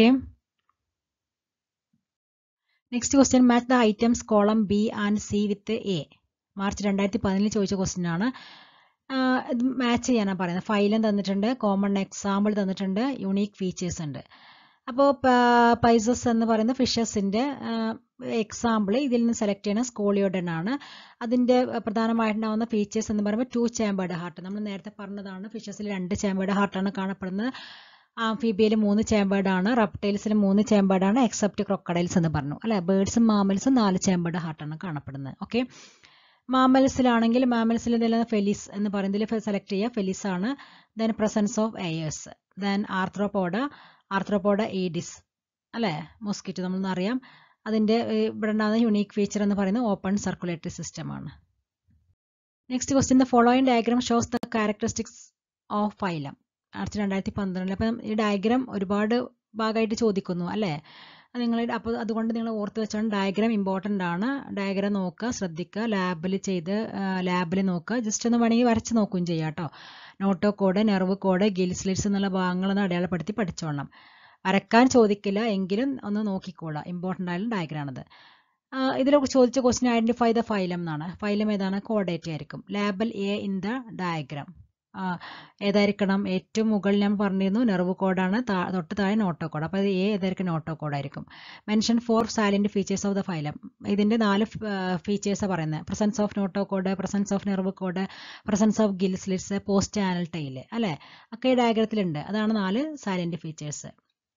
next question match the items column b and c with a March രണ്ടായിരത്തി പതിനിൽ ചോദിച്ച ക്വസ്റ്റ്യൻ ആണ് ഇത് മാച്ച് ചെയ്യാനാണ് പറയുന്നത് ഫൈലം തന്നിട്ടുണ്ട് കോമൺ എക്സാമ്പിൾ തന്നിട്ടുണ്ട് യുണീക്ക് ഫീച്ചേഴ്സ് ഉണ്ട് അപ്പോൾ പൈസസ് എന്ന് പറയുന്ന ഫിഷസിൻ്റെ എക്സാമ്പിൾ ഇതിൽ നിന്ന് സെലക്ട് ചെയ്യുന്ന സ്കോളിയോഡൻ ആണ് അതിൻ്റെ പ്രധാനമായിട്ടുണ്ടാവുന്ന ഫീച്ചേഴ്സ് എന്ന് പറയുമ്പോൾ ടു ചേമ്പേർഡ് ഹാർട്ട് നമ്മൾ നേരത്തെ പറഞ്ഞതാണ് ഫിഷസിൽ രണ്ട് ചേമ്പേർഡ് ഹാർട്ടാണ് കാണപ്പെടുന്നത് ആംഫീബിയയിൽ മൂന്ന് ചേമ്പേർഡ് ആണ് റപ്റ്റൈൽസിൽ മൂന്ന് ചേമ്പേർഡ് ആണ് എക്സെപ്റ്റ് ക്രൊക്കഡൈൽസ് എന്ന് പറഞ്ഞു അല്ലെ ബേർഡ്സും മാമൽസും നാല് ചേമ്പേർഡ് ഹാർട്ടാണ് കാണപ്പെടുന്നത് ഓക്കെ മാമൽസിലാണെങ്കിൽ മാമൽസിൽ ഇതിൽ ഫെലിസ് എന്ന് പറയുന്നതിൽ സെലക്ട് ചെയ്യുക ഫെലിസ് ആണ് then presence of ears then Arthropoda Arthropoda Aedes അല്ലേ മോസ്കിറ്റോ നമ്മളൊന്നും അറിയാം അതിൻ്റെ ഇവിടെ ഉണ്ടാകുന്ന യുണീക്ക് ഫീച്ചർ എന്ന് പറയുന്നത് ഓപ്പൺ സർക്കുലേറ്ററി സിസ്റ്റം ആണ് next question the following diagram shows the characteristics of phylum ആയിരത്തി രണ്ടായിരത്തി പന്ത്രണ്ടിൽ അപ്പം ഈ ഡയഗ്രാം ഒരുപാട് ഭാഗമായിട്ട് ചോദിക്കുന്നു അല്ലേ നിങ്ങൾ അപ്പോൾ അതുകൊണ്ട് നിങ്ങൾ ഓർത്ത് വെച്ചോണ്ട് ഡയഗ്രാം ഇമ്പോർട്ടൻ്റ് ആണ് ഡയഗ്രാം നോക്കുക ശ്രദ്ധിക്കുക ലാബിൽ ചെയ്ത് ലാബിൽ നോക്കുക ജസ്റ്റ് ഒന്ന് വേണമെങ്കിൽ വരച്ച് നോക്കുകയും ചെയ്യാം കേട്ടോ notochord nerve cord gill slits എന്നുള്ള ഭാഗങ്ങളൊന്ന് അടയാളപ്പെടുത്തി പഠിച്ചോളണം വരക്കാൻ ചോദിക്കില്ല എങ്കിലും ഒന്ന് നോക്കിക്കോളാം ഇമ്പോർട്ടൻ്റ് ആയാലും ഡയഗ്രാണത് ഇതിലൊക്കെ ചോദിച്ച ക്വസ്റ്റ്യൻ ഐഡന്റിഫൈ ദ ഫൈലം എന്നാണ് ഫൈലം ഏതാണ് കോഡേറ്റ ആയിരിക്കും label A in the diagram ഏതായിരിക്കണം ഏറ്റവും മുകളിൽ ഞാൻ പറഞ്ഞിരുന്നു നെർവ് കോഡാണ് തൊട്ട് താഴെ നോട്ടോ കോഡ് അപ്പോൾ അത് എ ഏതായിരിക്കും നോട്ടോ കോഡായിരിക്കും mention four salient features of the phylum ഇതിൻ്റെ നാല് ഫീച്ചേഴ്സാണ് പറയുന്നത് presence of notochord presence of nerve cord presence of gill slits post anal tail അല്ലേ ഒക്കെ ഈ ഡയഗ്രത്തിലുണ്ട് അതാണ് നാല് സൈലന്റ് ഫീച്ചേഴ്സ്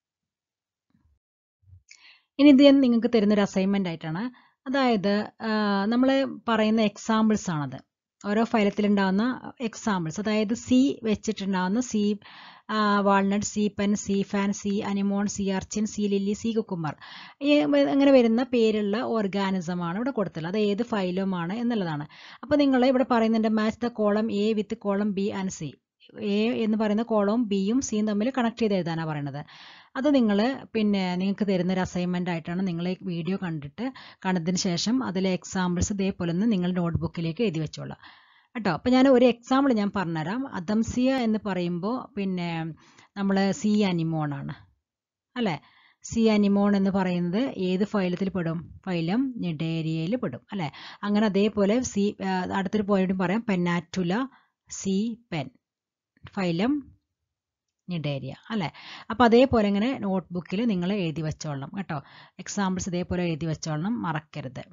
ഇനി ഇത് ഞാൻ നിങ്ങൾക്ക് തരുന്നൊരു അസൈൻമെൻ്റ് ആയിട്ടാണ് അതായത് നമ്മൾ പറയുന്ന എക്സാമ്പിൾസ് ആണത് ഓരോ ഫലത്തിലുണ്ടാകുന്ന എക്സാമ്പിൾസ് അതായത് സി വെച്ചിട്ടുണ്ടാകുന്ന sea walnut sea pen sea fan sea anemone sea urchin sea lily sea cucumber അങ്ങനെ വരുന്ന പേരുള്ള ഓർഗാനിസമാണ് ഇവിടെ കൊടുത്തുള്ളത് അത് ഏത് ഫൈലുമാണ് എന്നുള്ളതാണ് അപ്പോൾ നിങ്ങൾ ഇവിടെ പറയുന്നുണ്ട് match the column A with column B and C A എന്ന് പറയുന്ന കോളവും ബിയും സിയും തമ്മിൽ കണക്ട് ചെയ്ത് എഴുതാനാണ് പറയുന്നത് അത് നിങ്ങൾ പിന്നെ നിങ്ങൾക്ക് തരുന്ന ഒരു അസൈൻമെൻ്റ് ആയിട്ടാണ് നിങ്ങൾ ഈ വീഡിയോ കണ്ടിട്ട് കണ്ടതിന് ശേഷം അതിലെ എക്സാമ്പിൾസ് ഇതേപോലെ ഒന്ന് നിങ്ങൾ നോട്ട്ബുക്കിലേക്ക് എഴുതി വെച്ചോളാം കേട്ടോ അപ്പോൾ ഞാൻ ഒരു എക്സാമ്പിൾ ഞാൻ പറഞ്ഞുതരാം അദംസിയ എന്ന് പറയുമ്പോൾ പിന്നെ നമ്മൾ സി അനിമോൺ ആണ് അല്ലേ സി അനിമോൺ എന്ന് പറയുന്നത് ഏത് ഫൈലത്തിൽ പെടും ഫൈലം നിഡേരിയയിൽ പെടും അല്ലേ അങ്ങനെ അതേപോലെ സി അടുത്തൊരു പോയിന്റ് പറയാം Pennatula sea pen phylum Cnidaria അല്ലേ അപ്പോൾ അതേപോലെ ഇങ്ങനെ നോട്ട്ബുക്കിൽ നിങ്ങൾ എഴുതി വെച്ചോളണം കേട്ടോ എക്സാമ്പിൾസ് ഇതേപോലെ എഴുതി വെച്ചോളണം മറക്കരുത്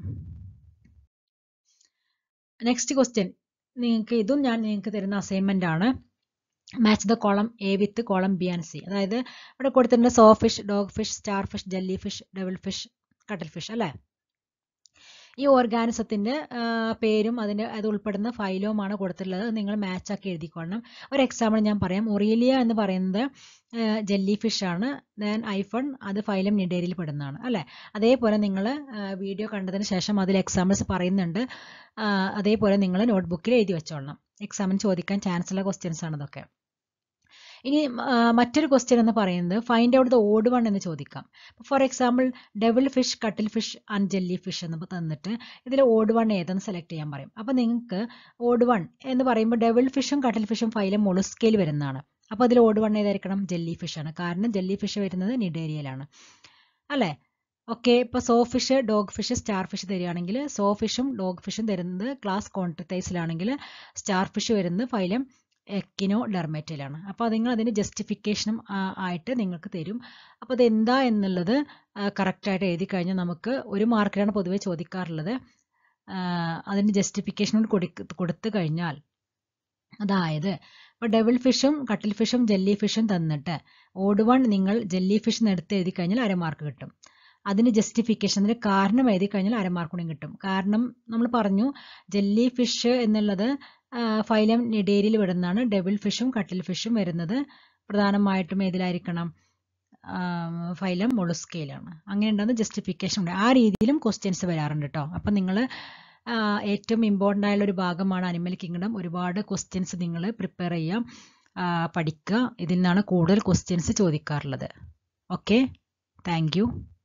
നെക്സ്റ്റ് ക്വസ്റ്റ്യൻ നിങ്ങൾക്ക് ഇതും ഞാൻ നിങ്ങൾക്ക് തരുന്ന അസൈൻമെൻ്റ് ആണ് match the column A with column B and C അതായത് ഇവിടെ കൊടുത്തിട്ടുണ്ട് sawfish dogfish starfish jellyfish devilfish cuttlefish അല്ലേ ഈ ഓർഗാനിസത്തിൻ്റെ പേരും അതിൻ്റെ അത് ഉൾപ്പെടുന്ന ഫൈലവുമാണ് കൊടുത്തിട്ടുള്ളത് നിങ്ങൾ മാച്ച് ആക്കി എഴുതിക്കൊള്ളണം ഒരു എക്സാമ്പിൾ ഞാൻ പറയാം ഒറീലിയ എന്ന് പറയുന്നത് ജെല്ലി ഫിഷ് ആണ് ദെൻ ഐഫൺ അത് ഫൈലം നിഡേരിയിൽ പെടുന്നതാണ് അല്ലേ അതേപോലെ നിങ്ങൾ വീഡിയോ കണ്ടതിന് ശേഷം അതിൽ എക്സാമ്പിൾസ് പറയുന്നുണ്ട് അതേപോലെ നിങ്ങൾ നോട്ട്ബുക്കിൽ എഴുതി വെച്ചോളണം എക്സാമിന് ചോദിക്കാൻ ചാൻസ് ഉള്ള ക്വസ്റ്റ്യൻസ് ആണ് ഇതൊക്കെ ഇനി മറ്റൊരു ക്വസ്റ്റ്യൻ എന്ന് പറയുന്നത് find out the odd one എന്ന് ചോദിക്കാം for example devilfish cuttlefish and jellyfish എന്ന് തന്നിട്ട് ഇതിൽ ഓഡ് വൺ ഏതെന്ന് സെലക്ട് ചെയ്യാൻ പറയും അപ്പോൾ നിങ്ങൾക്ക് ഓഡ് വൺ എന്ന് പറയുമ്പോൾ ഡബിൾ ഫിഷും കട്ടിൽ ഫിഷും ഫൈലും മൊളുസ്കയിൽ വരുന്നതാണ് അപ്പോൾ അതിൽ ഓഡ് വൺ ഏതായിരിക്കണം ജെല്ലി ഫിഷ് ആണ് കാരണം ജെല്ലി ഫിഷ് വരുന്നത് നിഡേരിയയിലാണ് അല്ലേ ഓക്കെ ഇപ്പോൾ sawfish dogfish starfish തരികയാണെങ്കിൽ സോ ഫിഷും ഡോഗ് ഫിഷും തരുന്നത് ക്ലാസ് കോൺട്രത്തൈസിലാണെങ്കിൽ സ്റ്റാർ ഫിഷ് വരുന്നത് ഫൈലം എക്കിനോ ഡെർമേറ്റയിലാണ് അപ്പോൾ നിങ്ങൾ അതിന് ജസ്റ്റിഫിക്കേഷനും ആയിട്ട് നിങ്ങൾക്ക് തരും അപ്പോൾ അത് എന്താ എന്നുള്ളത് കറക്റ്റായിട്ട് എഴുതി കഴിഞ്ഞാൽ നമുക്ക് ഒരു മാർക്കിലാണ് പൊതുവെ ചോദിക്കാറുള്ളത് അതിന് ജസ്റ്റിഫിക്കേഷൻ കൊടുത്തു കഴിഞ്ഞാൽ അതായത് ഇപ്പോൾ ഡബിൾ ഫിഷും കട്ടിൽ ഫിഷും ജെല്ലി ഫിഷും തന്നിട്ട് ഓഡ് വൺ നിങ്ങൾ ജെല്ലി ഫിഷ് എടുത്ത് എഴുതി കഴിഞ്ഞാൽ അര മാർക്ക് കിട്ടും അതിന് ജസ്റ്റിഫിക്കേഷൻ അതിന് കാരണം എഴുതി കഴിഞ്ഞാൽ അര മാർക്ക് കൂടി കിട്ടും കാരണം നമ്മൾ പറഞ്ഞു ജെല്ലി ഫിഷ് എന്നുള്ളത് ഫൈലം നിഡേരിയിൽ വിടുന്നതാണ് ഡബിൾ ഫിഷും കട്ടിൽ ഫിഷും വരുന്നത് പ്രധാനമായിട്ടും ഏതിലായിരിക്കണം ഫൈലം മൊളുസ്കയിലാണ് അങ്ങനെ ഉണ്ടാകുന്ന ജസ്റ്റിഫിക്കേഷൻ ഉണ്ട് ആ രീതിയിലും ക്വസ്റ്റ്യൻസ് വരാറുണ്ട് കേട്ടോ അപ്പം നിങ്ങൾ ഏറ്റവും ഇമ്പോർട്ടൻ്റ് ആയുള്ള ഒരു ഭാഗമാണ് അനിമൽ കിങ്ഡം ഒരുപാട് ക്വസ്റ്റ്യൻസ് നിങ്ങൾ പ്രിപ്പയർ ചെയ്യാം പഠിക്കുക ഇതിൽ നിന്നാണ് കൂടുതൽ ക്വസ്റ്റ്യൻസ് ചോദിക്കാറുള്ളത് ഓക്കെ താങ്ക്